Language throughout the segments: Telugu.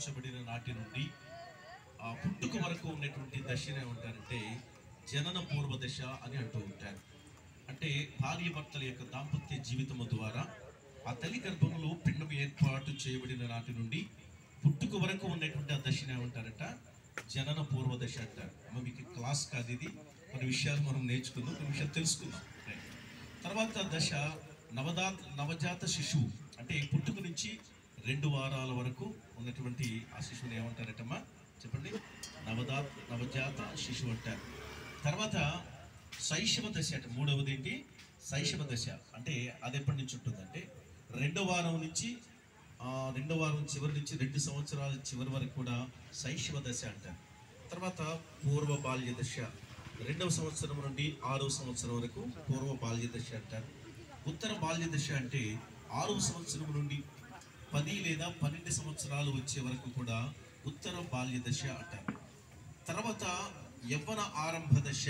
రూపించబడిన నాటి నుండి ఆ పుట్టుక వరకు ఉన్నటువంటి దశను ఏమంటారంటే జనన పూర్వ దశ అని అంటూ ఉంటారు అంటే భార్య భర్తల యొక్క దాంపత్య జీవితము ద్వారా ఆ తల్లి గర్భంలో పిండం ఏర్పాటు చేయబడిన నాటి నుండి పుట్టుక వరకు ఉన్నటువంటి ఆ దశను ఏమంటారట జనన పూర్వ దశ అంటారు అమ్మ మీకు క్లాస్ కాదు ఇది కొన్ని విషయాలు మనం నేర్చుకుందాం కొన్ని విషయాలు తెలుసుకుందాం రైట్. తర్వాత దశ నవదా నవజాత శిశువు అంటే పుట్టుక నుంచి రెండు వారాల వరకు ఉన్నటువంటి ఆ శిశువుని ఏమంటారటమ్మా చెప్పండి నవదా నవజాత శిశువు అంటారు తర్వాత శైశవ దశ అంటే మూడవది ఏంటి శైశవ దశ అంటే అది ఎప్పటి నుంచి ఉంటుందంటే రెండో వారం నుంచి ఆ, రెండో వారం చివరి నుంచి రెండు సంవత్సరాల చివరి వరకు కూడా శైశవ దశ అంటారు తర్వాత పూర్వ బాల్య దశ రెండవ సంవత్సరం నుండి ఆరవ సంవత్సరం వరకు పూర్వ బాల్య దశ అంటారు ఉత్తర బాల్య దశ అంటే ఆరవ సంవత్సరం నుండి పది లేదా పన్నెండు సంవత్సరాలు వచ్చే వరకు కూడా ఉత్తర బాల్య దశ అంటారు తర్వాత యవ్వన ఆరంభ దశ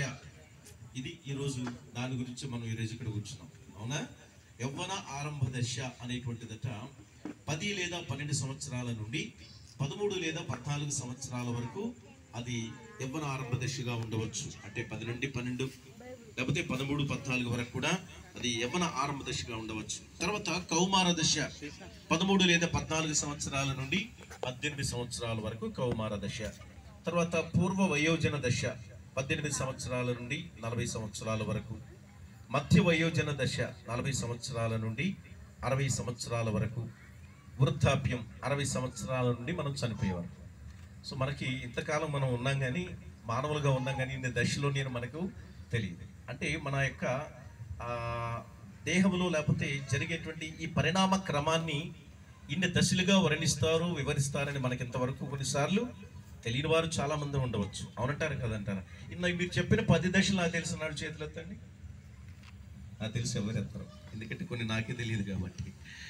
ఇది ఈరోజు దాని గురించి మనం ఈరోజు ఇక్కడ కూర్చున్నాం అవునా యవ్వన ఆరంభ దశ అనేటువంటిదట పది లేదా పన్నెండు సంవత్సరాల నుండి పదమూడు లేదా పద్నాలుగు సంవత్సరాల వరకు అది యవ్వన ఆరంభ దశగా ఉండవచ్చు అంటే పది నుండి పన్నెండు లేకపోతే పదమూడు పద్నాలుగు వరకు కూడా అది యవ్వన ఆరంభ దశగా ఉండవచ్చు తర్వాత కౌమార దశ పదమూడు లేదా పద్నాలుగు సంవత్సరాల నుండి పద్దెనిమిది సంవత్సరాల వరకు కౌమార దశ తర్వాత పూర్వ వయోజన దశ పద్దెనిమిది సంవత్సరాల నుండి నలభై సంవత్సరాల వరకు మధ్య వయోజన దశ నలభై సంవత్సరాల నుండి అరవై సంవత్సరాల వరకు వృద్ధాప్యం అరవై సంవత్సరాల నుండి మనం చనిపోయేవారు సో మనకి ఇంతకాలం మనం ఉన్నాం కానీ మానవులుగా ఉన్నాం కానీ ఇన్ని దశలో నేను మనకు తెలియదు అంటే మన యొక్క ఆ, దేహంలో లేకపోతే జరిగేటువంటి ఈ పరిణామ క్రమాన్ని ఇన్ని దశలుగా వర్ణిస్తారు వివరిస్తారని మనకి ఇంతవరకు కొన్నిసార్లు తెలియని వారు చాలా మంది ఉండవచ్చు అవునంటారు కదంటారా ఇన్న మీరు చెప్పిన పది దశలు నాకు తెలిసినాడు చేతులు ఎత్తండి నాకు తెలిసి ఎవరు ఎత్తరు ఎందుకంటే కొన్ని నాకే తెలియదు కాబట్టి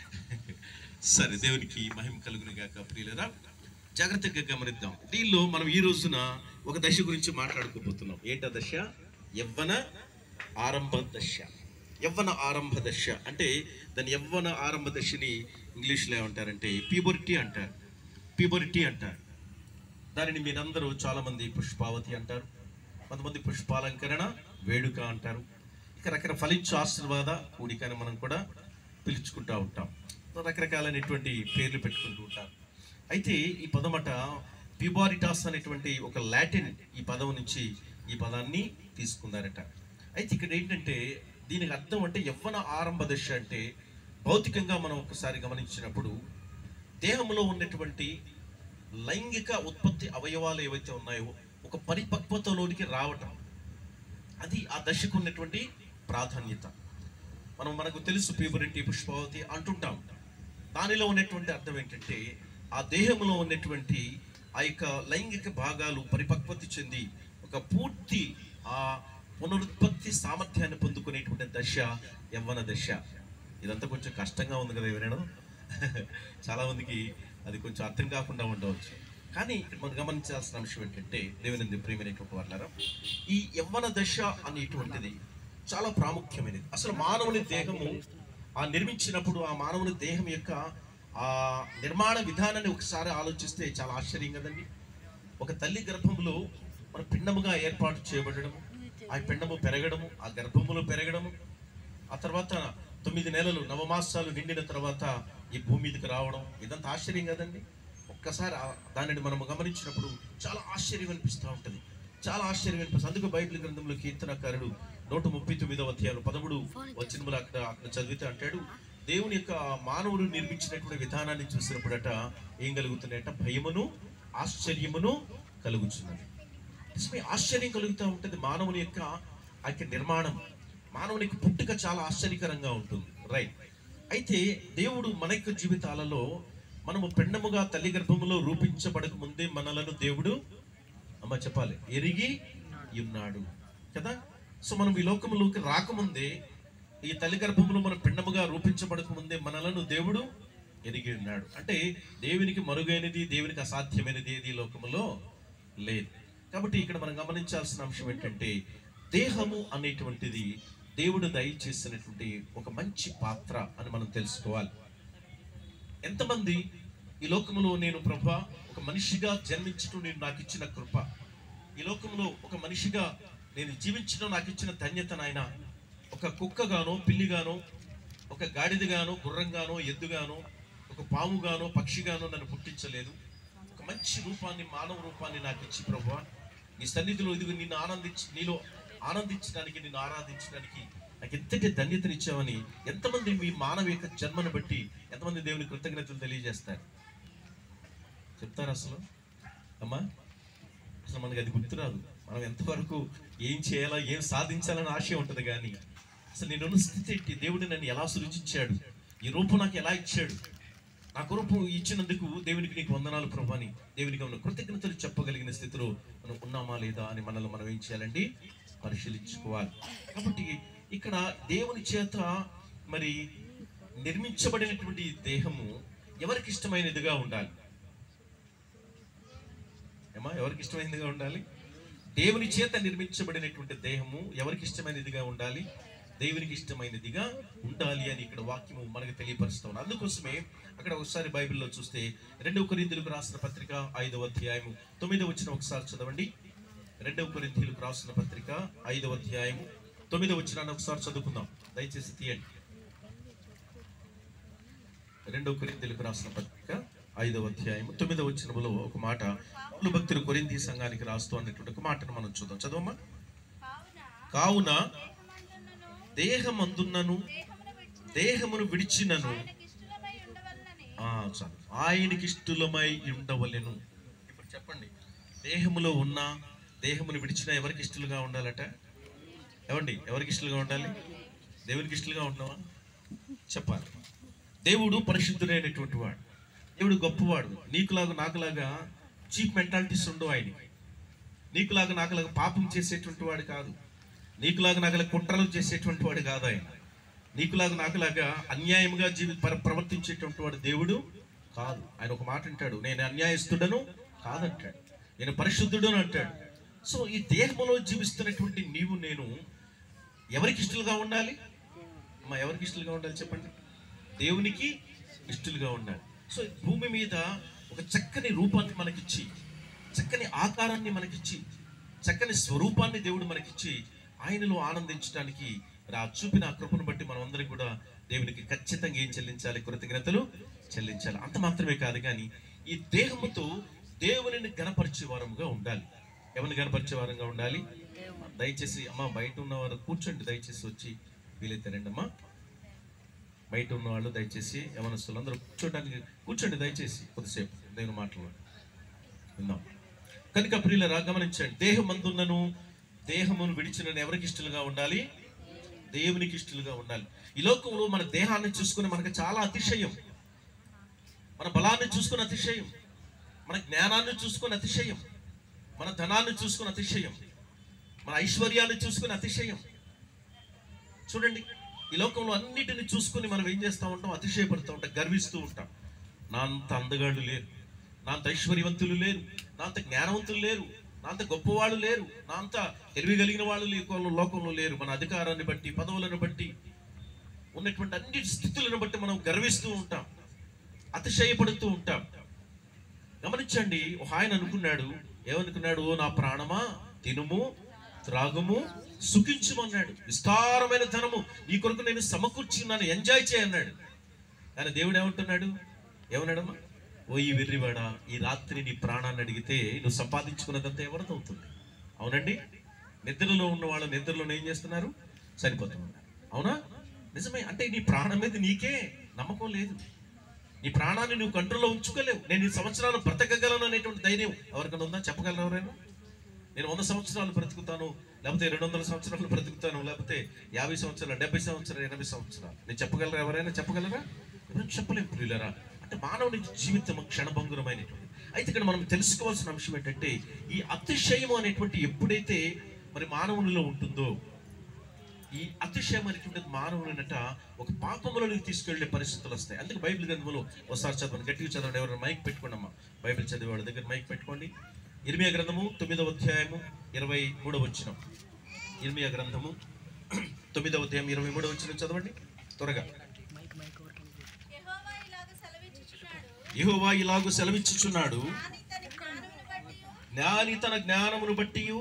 సరే దేవునికి మహిమ కలుగును గాక ప్రియులరా జాగ్రత్తగా గమనిద్దాం దీనిలో మనం ఈ రోజున ఒక దశ గురించి మాట్లాడుకోబోతున్నాం ఏంట దశ యవ్వన ఆరంభ దశ యవ్వన ఆరంభ దశ అంటే దాని యవ్వన ఆరంభ దశని ఇంగ్లీష్లో ఏమంటారంటే పీబొరిటీ అంటారు పీబొరిటీ అంటారు దానిని మీరందరూ చాలా మంది పుష్పావతి అంటారు కొంతమంది పుష్పాలంకరణ వేడుక అంటారు ఇక రకరకాల ఫలించు ఆశీర్వాద కూడికని మనం కూడా పిలుచుకుంటూ ఉంటాం రకరకాలైనటువంటి పేర్లు పెట్టుకుంటూ ఉంటారు అయితే ఈ పదమట పిబారిటాస్ అనేటువంటి ఒక లాటిన్ ఈ పదం నుంచి ఈ పదాన్ని తీసుకున్నారట అయితే ఇక్కడ ఏంటంటే దీనికి అర్థం అంటే యవ్వన ఆరంభ దశ అంటే భౌతికంగా మనం ఒకసారి గమనించినప్పుడు దేహంలో ఉన్నటువంటి లైంగిక ఉత్పత్తి అవయవాలు ఏవైతే ఉన్నాయో ఒక పరిపక్వతలోనికి రావటం అది ఆ దశకు ఉన్నటువంటి ప్రాధాన్యత మనం మనకు తెలుసు ప్యూబరిటీ పుష్పావతి అంటుంటాం దానిలో ఉన్నటువంటి అర్థం ఏంటంటే ఆ దేహంలో ఉన్నటువంటి ఆ యొక్క లైంగిక భాగాలు పరిపక్వత చెంది ఒక పూర్తి ఆ పునరుత్పత్తి సామర్థ్యాన్ని పొందుకునేటువంటి దశ యవ్వన దశ ఇదంతా కొంచెం కష్టంగా ఉంది కదా ఎవరైనా చాలా మందికి అది కొంచెం అర్థం కాకుండా ఉండవచ్చు కానీ ఇక్కడ మనం గమనించాల్సిన అంశం ఏంటంటే దేవుని ప్రియమైనటువంటి వాళ్ళారా ఈ యవ్వన దశ అనేటువంటిది చాలా ప్రాముఖ్యమైనది అసలు మానవుని దేహము ఆ నిర్మించినప్పుడు ఆ మానవుని దేహం యొక్క ఆ నిర్మాణ విధానాన్ని ఒకసారి ఆలోచిస్తే చాలా ఆశ్చర్యం కదండి ఒక తల్లి గర్భంలో మన పిండముగా ఏర్పాటు చేయబడము ఆ పిండము పెరగడము ఆ గర్భములో పెరగడము ఆ తర్వాత తొమ్మిది నెలలు నవమాసాలు నిండిన తర్వాత ఈ భూమి మీదకి రావడం ఇదంతా ఆశ్చర్యం కదండి ఒక్కసారి ఆ- దానిని మనం గమనించినప్పుడు చాలా ఆశ్చర్యం అనిపిస్తూ ఉంటుంది చాలా ఆశ్చర్యం అనిపిస్తుంది అందుకు బైబిల్ గ్రంథంలో కీర్తనకారుడు నూట ముప్పై తొమ్మిదవ అధ్యాయం పదమూడు వచ్చినములు అక్కడ అక్కడ చదివితే అంటాడు దేవుని యొక్క మానవుడు నిర్మించినటువంటి విధానాన్ని చూసినప్పుడట ఏం కలుగుతున్నాయట భయమును ఆశ్చర్యమును కలుగుతున్నది నిజమే ఆశ్చర్యం కలుగుతూ ఉంటుంది మానవుని యొక్క ఆ యొక్క నిర్మాణం మానవునికి పుట్టుక చాలా ఆశ్చర్యకరంగా ఉంటుంది రైట్ అయితే దేవుడు మన యొక్క జీవితాలలో మనము పెండముగా తల్లి గర్భములో రూపించబడక ముందే మనలను దేవుడు అమ్మ చెప్పాలి ఎరిగి ఉన్నాడు కదా సో మనం ఈ లోకములోకి రాకముందే ఈ తల్లి గర్భములో మన పిండముగా రూపించబడక ముందే మనలను దేవుడు ఎరిగి ఉన్నాడు అంటే దేవునికి మరుగైనది దేవునికి అసాధ్యమైనది ఏది ఈ లోకములో లేదు కాబట్టి ఇక్కడ మనం గమనించాల్సిన అంశం ఏంటంటే దేహము అనేటువంటిది దేవుడు దయచేసినటువంటి ఒక మంచి పాత్ర అని మనం తెలుసుకోవాలి ఎంతమంది ఈ లోకంలో నేను ప్రభా ఒక మనిషిగా జన్మించడం నేను నాకు ఇచ్చిన కృప ఈ లోకంలో ఒక మనిషిగా నేను జీవించడం నాకు ఇచ్చిన ధన్యత నాయన ఒక కుక్కగానో పిల్లిగానో ఒక గాడిదగానో గుర్రంగానో ఎద్దుగానో ఒక పాముగానో పక్షిగానో నన్ను పుట్టించలేదు ఒక మంచి రూపాన్ని మానవ రూపాన్ని నాకు ఇచ్చి ప్రభా నీ సన్నిధిలో ఇదిగో నిన్ను ఆనందించి నీలో ఆనందించడానికి నిన్ను ఆరాధించడానికి నాకు ఎంతటి ధన్యతనిచ్చావని ఎంతమంది మీ మానవ యొక్క జన్మను బట్టి ఎంతమంది దేవుని కృతజ్ఞతలు తెలియజేస్తారు చెప్తారు అసలు అమ్మా అసలు మనకి అది గుర్తురాదు మనం ఎంతవరకు ఏం చేయాలా ఏం సాధించాలని ఆశ ఉంటుంది కానీ అసలు నేను స్థితి ఏంటి దేవుడు నన్ను ఎలా సృజించాడు ఈ రూపం నాకు ఎలా ఇచ్చాడు నాకు రూపం ఇచ్చినందుకు దేవునికి నీకు వందనాలు ప్రభాని దేవునికి ఉన్న కృతజ్ఞతలు చెప్పగలిగిన స్థితిలో మనం ఉన్నామా లేదా అని మనల్ని మనం ఏం చేయాలండి పరిశీలించుకోవాలి కాబట్టి ఇక్కడ దేవుని చేత మరి నిర్మించబడినటువంటి ఈ దేహము ఎవరికి ఇష్టమైనదిగా ఉండాలి ఏమా ఎవరికి ఇష్టమైనదిగా ఉండాలి దేవుని చేత నిర్మించబడినటువంటి దేహము ఎవరికి ఇష్టమైనదిగా ఉండాలి దేవునికి ఇష్టమైనదిగా ఉండాలి అని ఇక్కడ వాక్యము మనకు తెలియపరుస్తా ఉన్నాం అందుకోసమే అక్కడ ఒకసారి బైబిల్లో చూస్తే రెండవ కొరింథీయులకు రాసిన పత్రిక ఐదవ అధ్యాయము తొమ్మిదవ వచ్చిన ఒకసారి చదవండి రెండవ కొరింథీయులకు రాసిన పత్రిక ఐదవ అధ్యాయము తొమ్మిదవ వచ్చిన ఒకసారి చదువుకుందాం దయచేసి తీయండి రెండవ కొరింథీయులకు రాసిన పత్రిక ఐదవ అధ్యాయము తొమ్మిదవ వచనములో ఒక మాట పౌలు భక్తులు కొరింథీ సంఘానికి రాస్తూ అన్నటువంటి ఒక మాటను మనం చూద్దాం చదవమ్మా కావున కావున దేహమందున్నను దేహమును విడిచిన దేహమును విడిచినను ఆయనకిష్టులమై ఉండవలనని ఆ, చాలు ఆయనకి ఇష్టలమై ఉండవలెను ఇప్పుడు చెప్పండి దేహములో ఉన్న దేహమును విడిచిన ఎవరికి ఇష్టలుగా ఉండాలట ఎవండి ఎవరికి ఇష్టలుగా ఉండాలి దేవునికి ఇష్టలుగా ఉన్నావా చెప్పాలి దేవుడు పరిశుద్ధుడైనటువంటి వాడు దేవుడు గొప్పవాడు నీకులాగా నాకులాగా చీప్ మెంటాలిటీస్ ఉండవు ఆయనకి నీకులాగా నాకులాగా పాపం చేసేటువంటి వాడు కాదు నీకులాగా నాకులాగా కుట్రలు చేసేటువంటి వాడు కాదు ఆయన నీకులాగా నాకులాగా అన్యాయంగా జీవి ప్ర- ప్రవర్తించేటువంటి వాడు దేవుడు కాదు ఆయన ఒక మాట అంటాడు నేను అన్యాయస్తుడను కాదంటాడు నేను పరిశుద్ధుడు అని అంటాడు సో ఈ దేహంలో జీవిస్తున్నటువంటి నీవు నేను ఎవరికి ఇష్టలుగా ఉండాలి అమ్మా ఎవరికి ఇష్టలుగా ఉండాలి చెప్పండి దేవునికి ఇష్టలుగా ఉండాలి సో ఈ భూమి మీద ఒక చక్కని రూపాన్ని మనకిచ్చి చక్కని ఆకారాన్ని మనకిచ్చి చక్కని స్వరూపాన్ని దేవుడు మనకిచ్చి ఆయనలో ఆనందించడానికి మరి ఆ చూపిన ఆ కృపను బట్టి మనం అందరం కూడా దేవునికి ఖచ్చితంగా ఏం చెల్లించాలి కృతజ్ఞతలు చెల్లించాలి అంత మాత్రమే కాదు కానీ ఈ దేహముతో దేవునిని గణపరిచే వారముగా ఉండాలి ఎవరిని గణపరిచే వారంగా ఉండాలి దయచేసి అమ్మ బయట ఉన్నవారు కూర్చోండి దయచేసి వచ్చి వీలైతే రండి అమ్మా బయట ఉన్న వాళ్ళు దయచేసి యవనస్తులు అందరూ కూర్చోడానికి కూర్చోండి దయచేసి కొద్దిసేపు దేవుని మాటలు విందాం కనుక ప్రియులరా గమనించండి దేహం అందున్నను దేహమును విడిచిన ఎవరికి ఇష్టలుగా ఉండాలి దేవునికి ఇష్టలుగా ఉండాలి ఈ లోకంలో మన దేహాన్ని చూసుకుని మనకు చాలా అతిశయం మన బలాన్ని చూసుకుని అతిశయం మన జ్ఞానాన్ని చూసుకుని అతిశయం మన ధనాన్ని చూసుకుని అతిశయం మన ఐశ్వర్యాన్ని చూసుకుని అతిశయం చూడండి ఈ లోకంలో అన్నిటిని చూసుకుని మనం ఏం చేస్తూ ఉంటాం అతిశయపడుతూ ఉంటాం గర్విస్తూ ఉంటాం నా అంత అందగాళ్ళు లేరు నా అంత ఐశ్వర్యవంతులు లేరు నా అంత జ్ఞానవంతులు లేరు నా అంత గొప్పవాళ్ళు లేరు నా అంత తెలివి కలిగిన వాళ్ళు ఈ లోకంలో- లోకంలో లేరు మన అధికారాన్ని బట్టి పదవులను బట్టి ఉన్నటువంటి అన్ని స్థితులను బట్టి మనం గర్విస్తూ ఉంటాం అతిశయపడుతూ ఉంటాం గమనించండి ఒక ఆయన అనుకున్నాడు ఏమనుకున్నాడు "ఓ నా ప్రాణమా తినుము త్రాగుము సుఖించుమన్నాడు విస్తారమైన ధనము నీ కొరకు నేను సమకూర్చున్నాను ఎంజాయ్ చేయన్నాడు కానీ దేవుడు ఏమంటున్నాడు ఏమన్నాడమ్మా ఓ ఈ వెర్రివాడా ఈ రాత్రి నీ ప్రాణాన్ని అడిగితే నువ్వు సంపాదించుకున్నదంతా ఎవరిదవుతుంది అవునండి నిద్రలో ఉన్న వాళ్ళు నిద్రలో ఏం చేస్తున్నారు సరిపోతున్నారు అవునా నిజమే అంటే నీ ప్రాణం మీద నీకే నమ్మకం లేదు నీ ప్రాణాన్ని నువ్వు కంట్రోల్లో ఉంచుకోలేవు నేను ఈ సంవత్సరాలు బ్రతకగలను అనేటువంటి ధైర్యం ఎవరికైనా ఉందా చెప్పగలరు ఎవరైనా నేను వంద సంవత్సరాలు బ్రతుకుతాను లేకపోతే రెండు వందల సంవత్సరాలు బ్రతుకుతాను లేకపోతే యాభై సంవత్సరాలు డెబ్బై సంవత్సరాలు ఎనభై సంవత్సరాలు నేను చెప్పగలరా ఎవరైనా చెప్పగలరా ఎవరైనా చెప్పలేము ప్రియులరా అంటే మానవుని జీవితం క్షణభంగురమైనటువంటి అయితే ఇక్కడ మనం తెలుసుకోవాల్సిన అంశం ఏంటంటే ఈ అతిశయం అనేటువంటి ఎప్పుడైతే మరి మానవునిలో ఉంటుందో ఈ అతిశయం అనేటువంటిది మానవులనట ఒక పాపములోనికి తీసుకెళ్లే పరిస్థితులు వస్తాయి అందుకే బైబిల్ గ్రంథంలో ఒకసారి చదవండి గట్టిగా చదవండి ఎవరైనా మైక్ పెట్టుకోండి అమ్మా బైబిల్ చదివేవాడి దగ్గర మైక్ పెట్టుకోండి ఇర్మియా గ్రంథము తొమ్మిదవ అధ్యాయము ఇరవై మూడవ వచ్చిన ఇర్మియా గ్రంథము తొమ్మిదవ అధ్యాయం ఇరవై మూడవ వచ్చిన చదవండి త్వరగా యెహోవా ఇలాగ సెలవిచ్చుచున్నాడు యెహోవా ఇలాగు సెలవిచ్చుచున్నాడు జ్ఞాని తన జ్ఞానమును బట్టి జ్ఞాని తన జ్ఞానమును బట్టి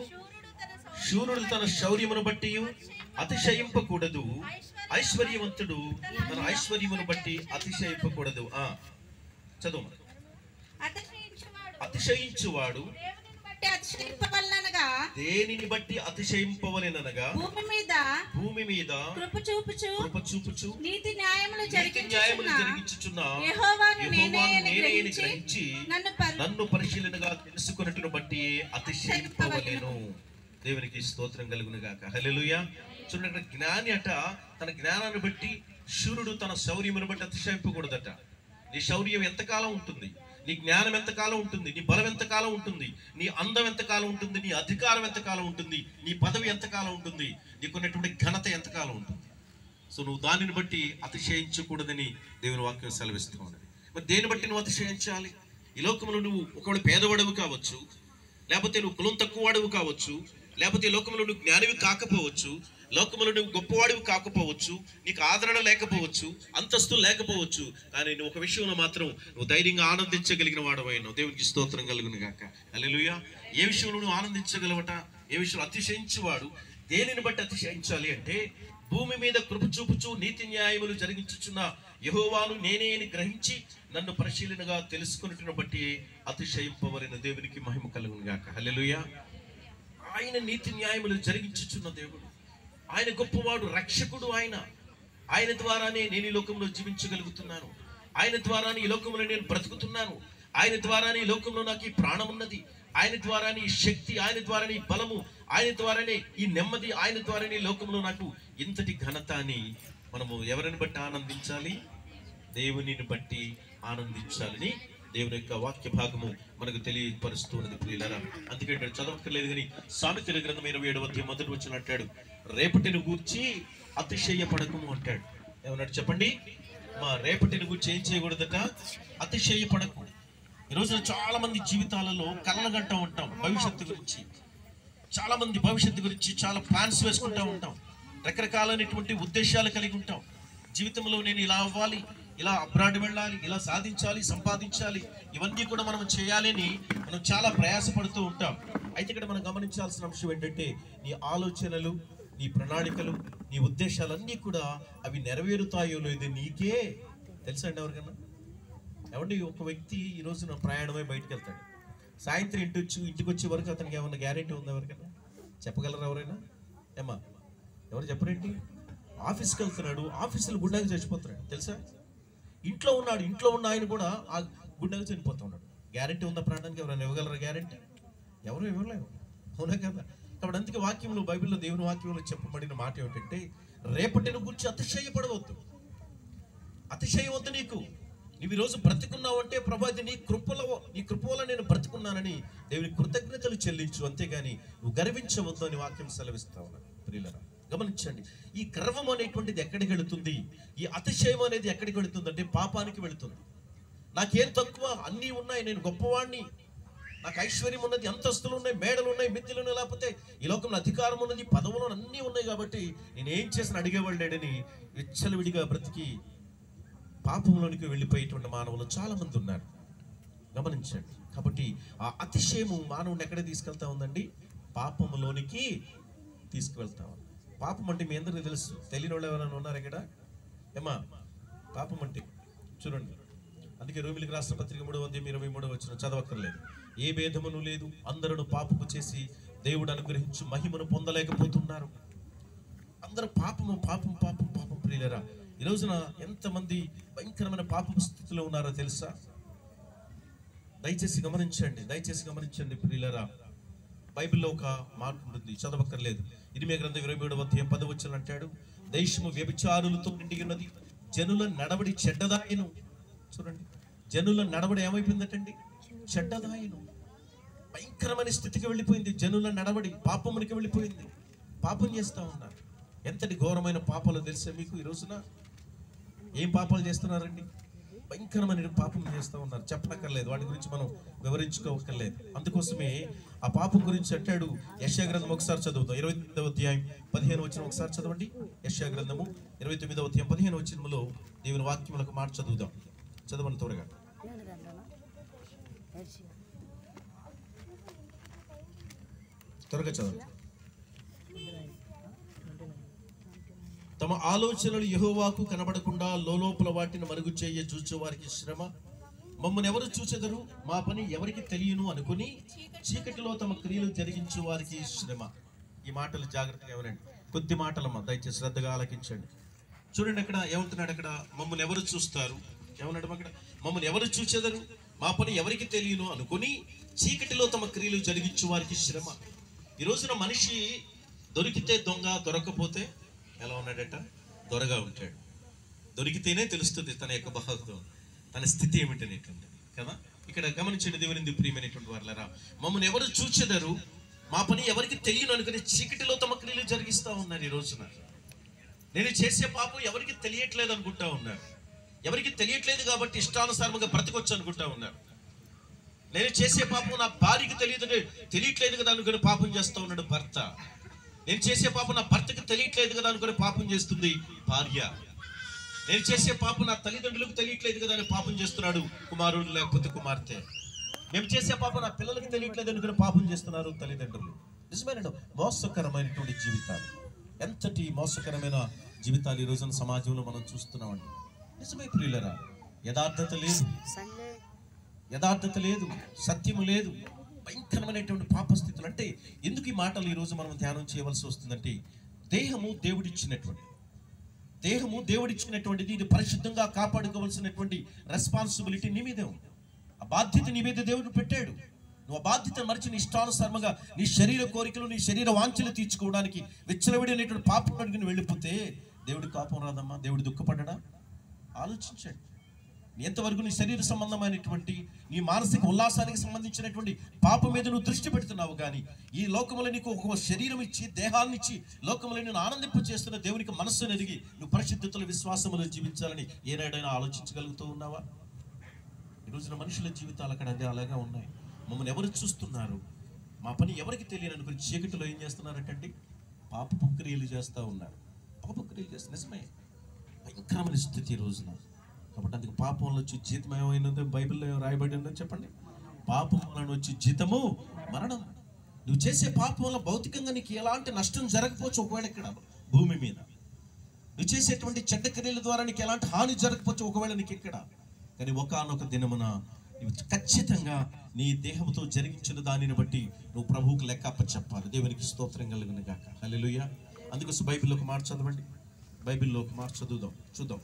శూరుడు శూరుడు తన తన శౌర్యమును బట్టి అతిశయింపకూడదు ఐశ్వర్యవంతుడు తన ఐశ్వర్యమును బట్టి అతిశయింపకూడదు ఆ చదువు మరి. అతిశయించువాడు అతిశయించువాడు దేవునిని బట్టి అతిశయింపవలనగా దేనిని బట్టి అతిశయింపవలెనగా భూమి మీద భూమి మీద కృప చూపుచు కృప చూపుచు నీతి న్యాయములు నీతి న్యాయములు జరిగించుచున్న జరిగించుచున్న యెహోవాను నేనే యెహోవాను అని నేనే అని గ్రహించి గ్రహించి నన్ను పరి- నన్ను పరిశీలనగా తెలుసుకున్నట్టును బట్టి అతిశయింపవలెను దేవునికి స్తోత్రం కలుగును గాక హల్లెలూయా చూడండి అక్కడ జ్ఞాని అట తన జ్ఞానాన్ని బట్టి శూరుడు తన శౌర్యమును బట్టి అతిశయింపకూడదట నీ శౌర్యం ఎంతకాలం ఉంటుంది నీ జ్ఞానం ఎంతకాలం ఉంటుంది నీ బలం ఎంతకాలం ఉంటుంది నీ అందం ఎంతకాలం ఉంటుంది నీ అధికారం ఎంతకాలం ఉంటుంది నీ పదవి ఎంతకాలం ఉంటుంది నీకున్నటువంటి ఘనత ఎంతకాలం ఉంటుంది సో నువ్వు దానిని బట్టి అతిశయించకూడదని దేవుని వాక్యం సెలవిస్తూ ఉన్నది మరి దేని బట్టి నువ్వు అతిశయించాలి ఈ లోకంలో నువ్వు ఒకవేళ పేదవాడవు కావచ్చు లేకపోతే నువ్వు కులం తక్కువ వాడవు కావచ్చు లేకపోతే ఈ లోకంలో నువ్వు జ్ఞానివి కాకపోవచ్చు లోకంలో నువ్వు గొప్పవాడివి కాకపోవచ్చు నీకు ఆదరణ లేకపోవచ్చు అంతస్తు లేకపోవచ్చు కానీ నువ్వు ఒక విషయంలో మాత్రం నువ్వు ధైర్యంగా ఆనందించగలిగిన వాడవైనావు దేవునికి స్తోత్రం కలుగును గాక అల్లెలుయా ఏ విషయంలో నువ్వు ఆనందించగలవట ఏ విషయంలో అతిశయించువాడు దేనిని బట్టి అతిశయించాలి అంటే భూమి మీద కృప చూపుచు నీతి న్యాయములు జరిగించుచున్న యహోవాను నేనే అని గ్రహించి నన్ను పరిశీలనగా తెలుసుకున్నట్టును బట్టి అతిశయింపవరిన దేవునికి మహిమ కలుగును గాక హల్లెలూయా ఆయన నీతి న్యాయములు జరిగించుచున్న దేవుడు ఆయన గొప్పవాడు రక్షకుడు ఆయన ఆయన ద్వారానే నేను ఈ లోకంలో జీవించగలుగుతున్నాను ఆయన ద్వారానే ఈ లోకంలో నేను బ్రతుకుతున్నాను ఆయన ద్వారానే ఈ లోకంలో నాకు ఈ ప్రాణం ఉన్నది ఆయన ద్వారానే ఈ శక్తి ఆయన ద్వారానే ఈ బలము ఆయన ద్వారానే ఈ నెమ్మది ఆయన ద్వారానే ఈ లోకంలో నాకు ఇంతటి ఘనత అని మనము ఎవరిని బట్టి ఆనందించాలి దేవునిని బట్టి ఆనందించాలని దేవుని యొక్క వాక్య భాగము మనకు తెలియపరుస్తూ ఉన్నది ప్రియులరా అందుకే ఇక్కడ చదవక్కర్లేదు కానీ సామెతల గ్రంథం ఇరవై ఏడు అధ్యాయం మొదటి వచ్చిన అంటాడు రేపటిని గూర్చి అతిశయపడకము అంటాడు ఏమన్నాడు చెప్పండి మా రేపటిని గూర్చి ఏం చేయకూడదట అతిశయపడకు ఈ రోజున చాలా మంది జీవితాలలో కలలుగంటూ ఉంటాం భవిష్యత్తు గురించి చాలా మంది భవిష్యత్తు గురించి చాలా ప్లాన్స్ వేసుకుంటూ ఉంటాం రకరకాలైనటువంటి ఉద్దేశాలు కలిగి ఉంటాం జీవితంలో నేను ఇలా అవ్వాలి ఇలా అబ్రాడ్ వెళ్ళాలి ఇలా సాధించాలి సంపాదించాలి ఇవన్నీ కూడా మనం చేయాలని మనం చాలా ప్రయాసపడుతూ ఉంటాం అయితే ఇక్కడ మనం గమనించాల్సిన అంశం ఏంటంటే నీ ఆలోచనలు నీ ప్రణాళికలు నీ ఉద్దేశాలన్నీ కూడా అవి నెరవేరుతాయో లేదో నీకే తెలుసా అండి ఎవరికన్నా ఏమండి ఒక వ్యక్తి ఈ రోజున ప్రయాణమై బయటకు వెళ్తాడు సాయంత్రం ఇంటి వచ్చి ఇంటికి వచ్చే వరకు అతనికి ఏమన్నా గ్యారెంటీ ఉందా ఎవరికైనా చెప్పగలరా ఎవరైనా ఏమా ఎవరు చెప్పరేంటి ఆఫీస్కి వెళ్తున్నాడు ఆఫీసులో గుండాకి చచ్చిపోతున్నాడు తెలుసా ఇంట్లో ఉన్నాడు ఇంట్లో ఉన్న ఆయన కూడా ఆ గుండాకి చనిపోతున్నాడు గ్యారెంటీ ఉందా ప్రాణానికి ఎవరైనా ఇవ్వగలరా గ్యారెంటీ ఎవరు ఇవ్వలేము అవునా కదా కాబట్టి అందుకే వాక్యంలో బైబిల్లో దేవుని వాక్యంలో చెప్పబడిన మాట ఏమిటంటే రేపటిని గురించి అతిశయపడవద్దు అతిశయవద్దు నీకు నువ్వు ఈరోజు బ్రతికున్నావంటే ప్రభా ఇది నీ కృపలో నీ కృపలో నేను బ్రతుకున్నానని దేవుని కృతజ్ఞతలు చెల్లించు అంతేగాని నువ్వు గర్వించవద్దు అని వాక్యం సెలవిస్తా ఉన్నాను ప్రియులరా గమనించండి ఈ గర్వం అనేటువంటిది ఎక్కడికి వెళుతుంది ఈ అతిశయం అనేది ఎక్కడికి వెళుతుంది అంటే పాపానికి వెళుతుంది నాకేం తక్కువ అన్నీ ఉన్నాయి నేను గొప్పవాణ్ణి నాకు ఐశ్వర్యం ఉన్నది అంతస్తులు ఉన్నాయి మేడలు ఉన్నాయి మిద్దెలు ఉన్నాయి లేకపోతే ఈ లోకంలో అధికారం ఉన్నది పదవులు అన్నీ ఉన్నాయి కాబట్టి నేను ఏం చేసిన అడిగేవాళ్ళు లేడని విచ్చలవిడిగా బ్రతికి పాపంలోనికి వెళ్ళిపోయేటువంటి మానవులు చాలా మంది ఉన్నారు గమనించండి కాబట్టి ఆ అతిశయము మానవుని ఎక్కడ తీసుకెళ్తా ఉందండి పాపములోనికి తీసుకువెళ్తా ఉంది పాపం అంటే మీ అందరికీ తెలుసు తెలియని వాళ్ళు ఎవరైనా ఉన్నారు ఇక్కడ ఏమా పాపం అంటే చూడండి అందుకే రోమిలికి రాష్ట్ర పత్రిక మూడవ అధ్యాయం ఇరవై మూడవ వచ్చిన చదవక్కర్లేదు ఏ భేదమును లేదు అందరూ పాపము చేసి దేవుడు అనుగ్రహించు మహిమను పొందలేకపోతున్నారు అందరూ పాపము పాపం పాపం పాపం ప్రియులరా ఈ రోజున ఎంతమంది భయంకరమైన పాపం స్థితిలో ఉన్నారో తెలుసా దయచేసి గమనించండి దయచేసి గమనించండి ప్రియులరా బైబిల్లో ఒక మాట ఉంటుంది చదవక్కర్లేదు ఇరిమే గ్రంథం ఇరవై మూడు అధ్యాయం పదవచ్చులు అంటాడు దేశము వ్యభిచారులతో నిండి ఉన్నది జనుల నడవడి చెడ్డదాయను చూడండి జనుల నడవడి ఏమైపోయిందటండి చెడ్డదాయను భయంకరమైన స్థితికి వెళ్ళిపోయింది జనుల నడవడి పాపమునికి వెళ్ళిపోయింది పాపం చేస్తా ఉన్నారు ఎంతటి ఘోరమైన పాపాలు తెలిసే మీకు ఈ రోజున ఏం పాపాలు చేస్తున్నారండి భయంకరమైన పాపం చేస్తూ ఉన్నారు చెప్పనక్కర్లేదు వాటి గురించి మనం వివరించుకోవక్కర్లేదు అందుకోసమే ఆ పాపం గురించి అంటాడు యశా గ్రంథం ఒకసారి చదువుతాం ఇరవై తొమ్మిదవ అధ్యాయం పదిహేను వచ్చిన ఒకసారి చదవండి యశా గ్రంథము ఇరవై తొమ్మిదవ అధ్యాయం పదిహేను వచ్చినములో దేవుని వాక్యములకు మాట చదువుదాం చదవండి త్వరగా త్వరగా చదవండి తమ ఆలోచనలు యెహోవాకు కనబడకుండా లోలోపల వాటిని మరుగు చేయ చూచే వారికి శ్రమ మమ్మల్ని ఎవరు చూచెదరు మా పని ఎవరికి తెలియను అనుకుని చీకటిలో తమ క్రియలు జరిగించే వారికి శ్రమ ఈ మాటలు జాగ్రత్తగా వినండి కొద్ది మాటలమ్మా దయచేసి శ్రద్ధగా ఆలకించండి చూడండి అక్కడ ఏమంటున్నాడు అక్కడ మమ్మల్ని ఎవరు చూస్తారు ఏమన్నాడు అక్కడ మమ్మల్ని ఎవరు చూచెదరు మా పని ఎవరికి తెలియను అనుకుని చీకటిలో తమ క్రియలు జరిగించే వారికి శ్రమ ఈ రోజున మనిషి దొరికితే దొంగ దొరకపోతే ఎలా ఉన్నాడట దొరగా ఉంటాడు దొరికితేనే తెలుస్తుంది తన యొక్క బహత్వం తన స్థితి ఏమిటనేటువంటి కదా ఇక్కడ గమనించండి దేవుని ప్రియమైనటువంటి వాళ్ళరా మమ్మల్ని ఎవరు చూచెదరు మా పని ఎవరికి తెలియను అనుకుని చీకటిలో తమ క్రియలు జరిగిస్తా ఉన్నారు ఈ రోజున నేను చేసే పాపం ఎవరికి తెలియట్లేదు అనుకుంటా ఉన్నారు ఎవరికి తెలియట్లేదు కాబట్టి ఇష్టానుసారంగా బ్రతకొచ్చు అనుకుంటా ఉన్నారు నేను చేసే పాపం నా భార్యకి తెలియదు తెలియట్లేదు కదా అనుకుని పాపం చేస్తా ఉన్నాడు భర్త నేను చేసే పాపం నా భర్తకి తెలియట్లేదు కదా అనుకుని పాపం చేస్తుంది భార్య నేను చేసే పాపం నా తల్లిదండ్రులకు తెలియట్లేదు కదా అని పాపం చేస్తున్నాడు కుమారుడు లేకపోతే కుమార్తె మేము చేసే పాపం నా పిల్లలకి తెలియట్లేదు అనుకుని పాపం చేస్తున్నారు తల్లిదండ్రులు నిజమేనండి మోసకరమైనటువంటి జీవితాలు ఎంతటి మోసకరమైన జీవితాలు ఈ రోజున సమాజంలో మనం చూస్తున్నామండి నిజమే ప్రియులరా యథార్థత లేదు యథార్థత లేదు సత్యము లేదు భయంకరమైనటువంటి పాపస్థితులు అంటే ఎందుకు ఈ మాటలు ఈ రోజు మనం ధ్యానం చేయవలసి వస్తుందంటే దేహము దేవుడిచ్చినటువంటి దేహము దేవుడిచ్చినటువంటిది ఇది పరిశుద్ధంగా కాపాడుకోవాల్సినటువంటి రెస్పాన్సిబిలిటీ నీ మీదే ఉంది ఆ బాధ్యత నీ మీద దేవుడు పెట్టాడు నువ్వు ఆ బాధ్యత మరిచి నీ ఇష్టానుసారంగా నీ శరీర కోరికలు నీ శరీర వాంఛలు తీర్చుకోవడానికి విచ్చలవిడినటువంటి పాపం అడిగిన వెళ్ళిపోతే దేవుడి కోపం రాదమ్మా దేవుడు దుఃఖపడ్డా ఆలోచించండి ఎంతవరకు నీ శరీర సంబంధమైనటువంటి నీ మానసిక ఉల్లాసానికి సంబంధించినటువంటి పాపం మీద నువ్వు దృష్టి పెడుతున్నావు కానీ ఈ లోకములో నీకు ఒక శరీరం ఇచ్చి దేహాన్ని ఇచ్చి లోకములో నేను ఆనందింప చేస్తున్న దేవునికి మనస్సును ఎదిగి నువ్వు పరిశుద్ధతల విశ్వాసములో జీవించాలని ఏనాడైనా ఆలోచించగలుగుతూ ఉన్నావా ఈ రోజున మనుషుల జీవితాలు అక్కడ అదే అలాగా ఉన్నాయి మమ్మల్ని ఎవరు చూస్తున్నారు మా పని ఎవరికి తెలియని అనుకుని చీకటిలో ఏం చేస్తున్నారటండి పాపపు క్రియలు చేస్తూ ఉన్నారు పాపపు క్రియలు చేస్తారు నిజమే భయంకరమైన స్థితి ఈ రోజున కాబట్టి అందుకు పాపంలో వచ్చి జీతం ఏమైనదో బైబిల్లో ఏం రాయబడి ఉందో చెప్పండి పాపం వలన వచ్చి జీతము మరణం నువ్వు చేసే పాపం వల్ల భౌతికంగా నీకు ఎలాంటి నష్టం జరగకపోవచ్చు ఒకవేళ ఇక్కడ భూమి మీద నువ్వు చేసేటువంటి చెడ్డ క్రియల ద్వారా నీకు ఎలాంటి హాని జరగకపోవచ్చు ఒకవేళ నీకు ఇక్కడ కానీ ఒకానొక దినమున నువ్వు ఖచ్చితంగా నీ దేహంతో జరిగించిన దానిని బట్టి నువ్వు ప్రభువుకు లెక్క చెప్పాలి దేవునికి స్తోత్రం కలిగిన గాక హల్లెలూయా అందుకోసం బైబిల్లోకి మాట చదవండి బైబిల్లోకి మాట చదువుదాం చూద్దాం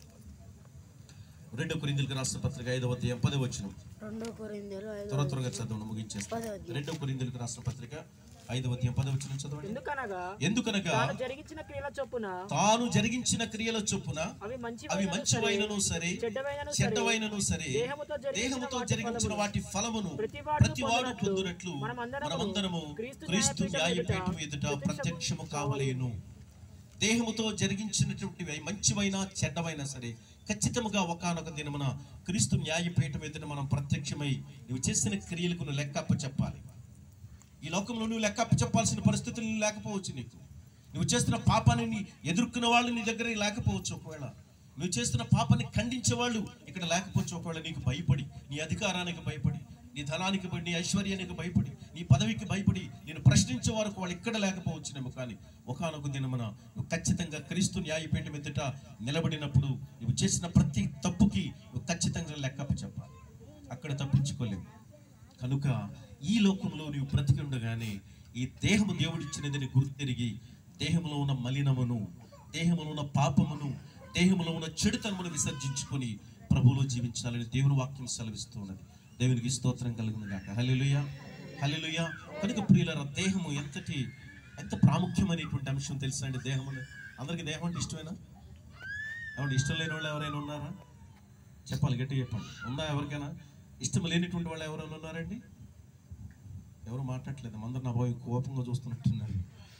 రెండో కొరిందులకు రాసిన పత్రిక ఐదవ అధ్యాయం పదే వచ్చిన రెండో కొరింథీయులు ఐదో త్వర త్వరగా చదవండి ముగించేస్తాం పదో అధ్యాయం. రెండో కొరిందులకు రాసిన పత్రిక ఐదవ అధ్యాయం పదే వచ్చిన చదవండి ఎందుకనగా ఎందుకనగా తాను జరిగించిన క్రియల చొప్పున తాను జరిగించిన క్రియల చొప్పున అవి మంచి అవి మంచివైనను సరే చెడ్డవైనను సరే, చెడ్డవైనను సరే దేహముతో జరిగించిన దేహముతో వాటి జరిగించిన ఫలమును వాటి ఫలమును ప్రతివాడు ప్రతివాడు పొందునట్లు పొందునట్లు మనమందరము మనమందరము క్రీస్తు క్రీస్తు న్యాయపీఠం న్యాయపీఠం ఎదుట ఎదుట ప్రత్యక్షము కావలేను దేహముతో జరిగించినటువంటివి అవి మంచివైనా చెడ్డవైనా సరే ఖచ్చితముగా ఒకానొక దినమున క్రీస్తు న్యాయపీఠం ఎదుట మనం ప్రత్యక్షమై నువ్వు చేసిన క్రియలకు నువ్వు లెక్కప్ప చెప్పాలి ఈ లోకంలో నువ్వు లెక్కప్ప చెప్పాల్సిన పరిస్థితులు లేకపోవచ్చు నీకు నువ్వు చేస్తున్న పాపాన్ని నీ ఎదుర్కొన్న వాళ్ళు నీ దగ్గర లేకపోవచ్చు ఒకవేళ నువ్వు చేస్తున్న పాపాన్ని ఖండించే వాళ్ళు ఇక్కడ లేకపోవచ్చు ఒకవేళ నీకు భయపడి నీ అధికారానికి భయపడి నీ ధనానికి భయ- నీ ఐశ్వర్యానికి భయపడి నీ పదవికి భయపడి నేను ప్రశ్నించే వరకు వాళ్ళు ఇక్కడ లేకపోవచ్చునేమో కానీ ఒకనొక దినమున నువ్వు ఖచ్చితంగా క్రీస్తు న్యాయపీఠం ఎదుట నిలబడినప్పుడు నువ్వు చేసిన ప్రతి తప్పుకి నువ్వు ఖచ్చితంగా లెక్కప్ప చెప్పాలి అక్కడ తప్పించుకోలేవు కనుక ఈ లోకంలో నీవు బ్రతికి ఉండగానే ఈ దేహము దేవుడిచ్చినదని గుర్తెరిగి దేహంలో ఉన్న మలినమును దేహంలో ఉన్న పాపమును దేహంలో ఉన్న చెడుతనమును విసర్జించుకొని ప్రభువులో జీవించాలని దేవుని వాక్యం సెలవిస్తూ ఉన్నది దేవునికి స్తోత్రం కలుగును గాక హల్లెలూయ హల్లెలూయ కనుక ప్రియులర దేహము ఎంతటి ఎంత ప్రాముఖ్యమైనటువంటి అంశం తెలుసా అండి దేహమును అందరికీ దేహం అంటే ఇష్టమేనా ఏమంటే ఇష్టం లేని వాళ్ళు ఎవరైనా ఉన్నారా చెప్పాలి గట్టిగా చెప్పండి ఉందా ఎవరికైనా ఇష్టం లేనిటువంటి వాళ్ళు ఎవరైనా ఉన్నారండి ఎవరు మాట్లాడలేదు అందరు నా బాయ్ కోపంగా చూస్తున్నట్టున్నారు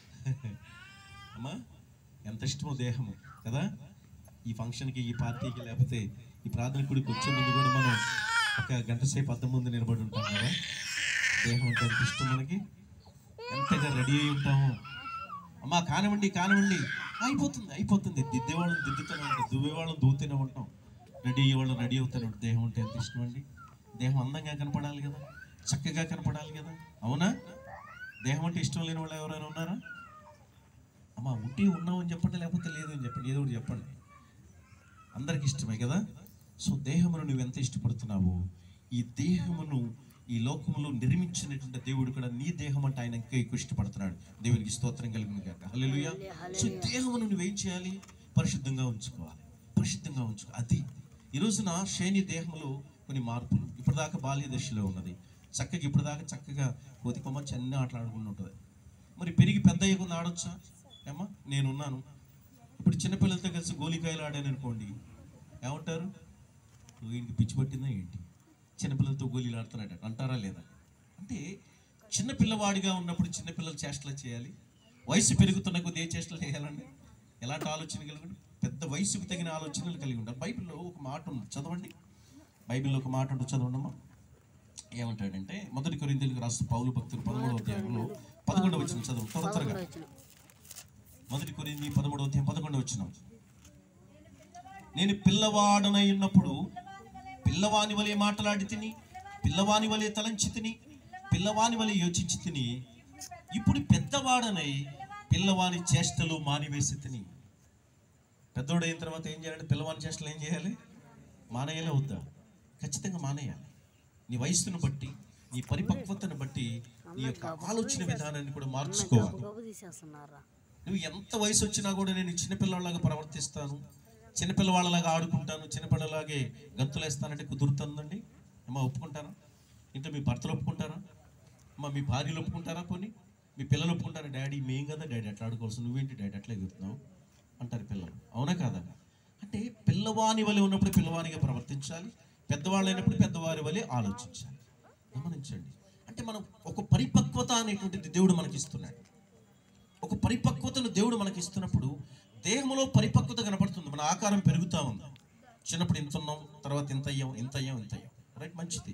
అమ్మా ఎంత ఇష్టమో దేహము కదా ఈ ఫంక్షన్కి ఈ పార్టీకి లేకపోతే ఈ ప్రార్థన గుడికి వచ్చే ముందు కూడా మనం ఒక గంట సేపు అద్దం ముందు నిలబడి ఉంటాం కదా దేహం అంటే ఎంత ఇష్టం మనకి ఎంతగా రెడీ అయి ఉంటాము అమ్మా కానివ్వండి కానివ్వండి అయిపోతుంది అయిపోతుంది దిద్దేవాళ్ళని దిద్దుతూనే ఉంటాం దువ్వేవాళ్ళని దూతూనే ఉంటాం రెడీ అయ్యేవాళ్ళని రెడీ అవుతూనే ఉంటాం దేహం అంటే ఎంత ఇష్టం అండి దేహం అందంగా కనపడాలి కదా చక్కగా కనపడాలి కదా అవునా దేహం అంటే ఇష్టం లేని వాళ్ళు ఎవరైనా ఉన్నారా అమ్మా ఉంటే ఉన్నావు అని చెప్పండి లేకపోతే లేదు అని చెప్పండి ఏదో ఒకటి చెప్పండి అందరికి ఇష్టమే కదా సో దేహమును నువ్వు ఎంత ఇష్టపడుతున్నావో ఈ దేహమును ఈ లోకములో నిర్మించినటువంటి దేవుడు కూడా నీ దేహం అంటే ఆయన ఇంకా ఎక్కువ ఇష్టపడుతున్నాడు దేవునికి స్తోత్రం కలిగిన గాక హల్లెలూయా సో దేహమును నువ్వేం చేయాలి పరిశుద్ధంగా ఉంచుకోవాలి పరిశుద్ధంగా ఉంచుకో అది ఈ రోజున శేని దేహంలో కొన్ని మార్పులు ఇప్పటిదాకా బాల్య దశలో ఉన్నది చక్కగా ఇప్పటిదాకా చక్కగా కోతి కొమ్మ చిన్న ఆటలాడుకుంటూ ఉంటుంది మరి పెరిగి పెద్ద అయ్యకుండా ఆడొచ్చా ఏమ్మా నేనున్నాను ఇప్పుడు చిన్నపిల్లలతో కలిసి గోలికాయలు ఆడాను అనుకోండి ఏమంటారు నువ్వు ఇంటికి పిచ్చి పట్టిందా ఏంటి చిన్నపిల్లలతో గోళీలు ఆడుతున్నాడు అంటారా లేదా అంటే చిన్న పిల్లవాడిగా ఉన్నప్పుడు చిన్నపిల్లలు చేష్టలు చేయాలి వయసు పెరుగుతున్న కొద్ది ఏ చేష్టలు చేయాలండి ఎలాంటి ఆలోచన కలిగి పెద్ద వయసుకు తగిన ఆలోచనలు కలిగి ఉంటారు బైబిల్లో ఒక మాట ఉంది చదవండి బైబిల్లో ఒక మాట ఉంటుంది చదవండమ్మా ఏమంటాడంటే మొదటి కొరింతలకు రాష్ట్ర పౌలు భక్తులు పదమూడవ అధ్యాయంలో పదకొండవ వచ్చిన చదువు త్వర త్వరగా మొదటి కొరింది పదమూడవ అధ్యాయం పదకొండవ వచ్చిన నేను పిల్లవాడనై ఉన్నప్పుడు పిల్లవాని వలె మాట్లాడి తిని పిల్లవాని వలె తలంచి తిని పిల్లవాని వలె యోచించి తిని ఇప్పుడు పెద్దవాడనై పిల్లవాని చేష్టలు మానివేసి తిని పెద్దోడైన తర్వాత ఏం చేయాలంటే పిల్లవాని చేష్టలు ఏం చేయాలి మానేయాలే వద్దా ఖచ్చితంగా మానేయాలి నీ వయస్సును బట్టి నీ పరిపక్వతను బట్టి నీ యొక్క ఆలోచన విధానాన్ని కూడా మార్చుకోవాలి గొప్ప తీసేస్తున్నారా నువ్వు ఎంత వయసు వచ్చినా కూడా నేను చిన్నపిల్లలాగా ప్రవర్తిస్తాను చిన్నపిల్లవాళ్ళలాగా ఆడుకుంటాను చిన్నపిల్లలాగే గంతులేస్తానంటే కుదురుతుందండి అమ్మా ఒప్పుకుంటారా ఇంట్లో మీ భర్తలు ఒప్పుకుంటారా అమ్మా మీ భార్యలు ఒప్పుకుంటారా పోనీ మీ పిల్లలు ఒప్పుకుంటారా డాడీ మేం కదా డాడీ అట్లా ఆడుకోవాల్సి నువ్వేంటి డాడీ అట్లా ఎగురుతున్నావు అంటారు పిల్లలు అవునా కాదా అంటే పిల్లవాని వలె ఉన్నప్పుడు పిల్లవానిగా ప్రవర్తించాలి పెద్దవాళ్ళు అయినప్పుడు పెద్దవారి వలె ఆలోచించాలి గమనించండి అంటే మనం ఒక పరిపక్వత అనేటువంటిది దేవుడు మనకి ఇస్తున్నాడు ఒక పరిపక్వతను దేవుడు మనకి ఇస్తున్నప్పుడు దేహంలో పరిపక్వత కనపడుతుంది మన ఆకారం పెరుగుతూ ఉంది చిన్నప్పుడు ఇంత ఉన్నాం తర్వాత ఇంత అయ్యాం ఇంత అయ్యాం ఇంత అయ్యాం రైట్ మంచిది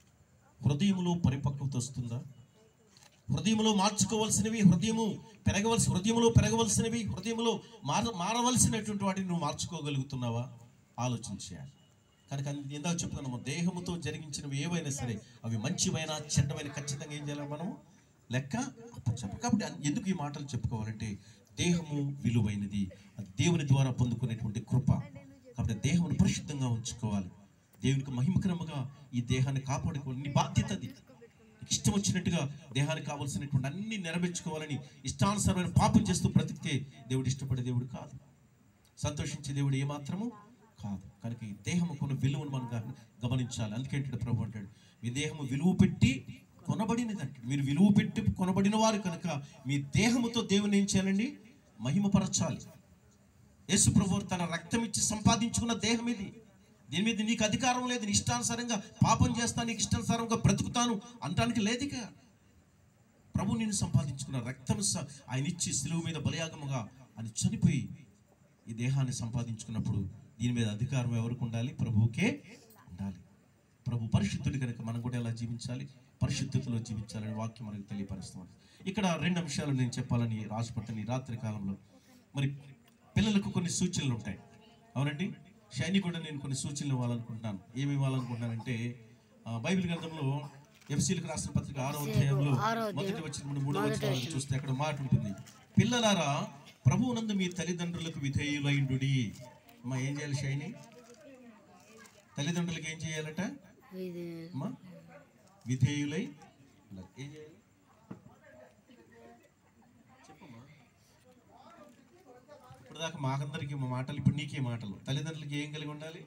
హృదయంలో పరిపక్వత వస్తుందా హృదయంలో మార్చుకోవాల్సినవి హృదయము పెరగవలసి హృదయంలో పెరగవలసినవి హృదయంలో మార మారవలసినటువంటి వాటిని నువ్వు మార్చుకోగలుగుతున్నావా ఆలోచించేయాలి కనుక అందు- ఇందాక చెప్పుకున్నాము దేహముతో జరిగించినవి ఏవైనా సరే అవి మంచివైనా చెడ్డమైన ఖచ్చితంగా ఏం చేయాలి మనం లెక్క అప్పచెప్పాలి కాబట్టి అన్- ఎందుకు ఈ మాటలు చెప్పుకోవాలంటే దేహము విలువైనది అది దేవుని ద్వారా పొందుకునేటువంటి కృప కాబట్టి దేహమును పరిశుద్ధంగా ఉంచుకోవాలి దేవునికి మహిమకరముగా ఈ దేహాన్ని కాపాడుకోవాలి నీ బాధ్యత అది నీకు ఇష్టం వచ్చినట్టుగా దేహానికి కావాల్సినటువంటి అన్ని నెరవేర్చుకోవాలని ఇష్టానుసారమైన పాపం చేస్తూ బ్రతికితే దేవుడు ఇష్టపడే దేవుడు కాదు సంతోషించే దేవుడు ఏమాత్రము కాదు కనుక ఈ దేహము కొన్ని విలువను మనం గమ- గమనించాలి అందుకేంటాడు ప్రభు అంటాడు మీ దేహము విలువ పెట్టి కొనబడినది అంటాడు మీరు విలువ పెట్టి కొనబడిన వారు కనుక మీ దేహముతో దేవుని ఏం చేయాలండి మహిమపరచాలి యేసు ప్రభు తన రక్తం ఇచ్చి సంపాదించుకున్న దేహం ఇది దీని మీద నీకు అధికారం లేదు నీ ఇష్టానుసారంగా పాపం చేస్తాను నీకు ఇష్టానుసారంగా బ్రతుకుతాను అనటానికి లేదిక ప్రభు నేను సంపాదించుకున్న రక్తం స- ఆయన ఇచ్చి సిలువు మీద బలియాగముగా ఆయన చనిపోయి ఈ దేహాన్ని సంపాదించుకున్నప్పుడు దీని మీద అధికారం ఎవరికి ఉండాలి ప్రభువుకే ఉండాలి ప్రభు పరిశుద్ధుడు కనుక మనం కూడా ఎలా జీవించాలి పరిశుద్ధతలో జీవించాలని వాక్యం మనకు తెలియపరుస్తుంది ఇక్కడ రెండు అంశాలు నేను చెప్పాలని రాజపట్టని రాత్రి కాలంలో మరి పిల్లలకు కొన్ని సూచనలు ఉంటాయి అవునండి షైని కూడా నేను కొన్ని సూచనలు ఇవ్వాలనుకుంటున్నాను ఏమి ఇవ్వాలనుకుంటున్నానంటే ఆ, బైబిల్ గ్రంథంలో ఎఫ్సీలకు రాసిన పత్రిక ఆరో అధ్యాయంలో ఆరో అధ్యాయం, మొదటి వచ్చిన మన మూడో మొదటి వచ్చిన వచనం. చూస్తే అక్కడ మాట ఉంటుంది పిల్లలారా ప్రభువునందు మీ తల్లిదండ్రులకు విధేయులైండుడి అమ్మా ఏం చేయాలి షైని తల్లిదండ్రులకు ఏం చేయాలట ఇది అమ్మా విధేయులై ఉండాలి. ఏం చేయాలి చెప్పమ్మా ఇప్పుడు దాకా మాకందరికి మా మాటలు ఇప్పుడు నీకే మాటలు తల్లిదండ్రులకి ఏం కలిగి ఉండాలి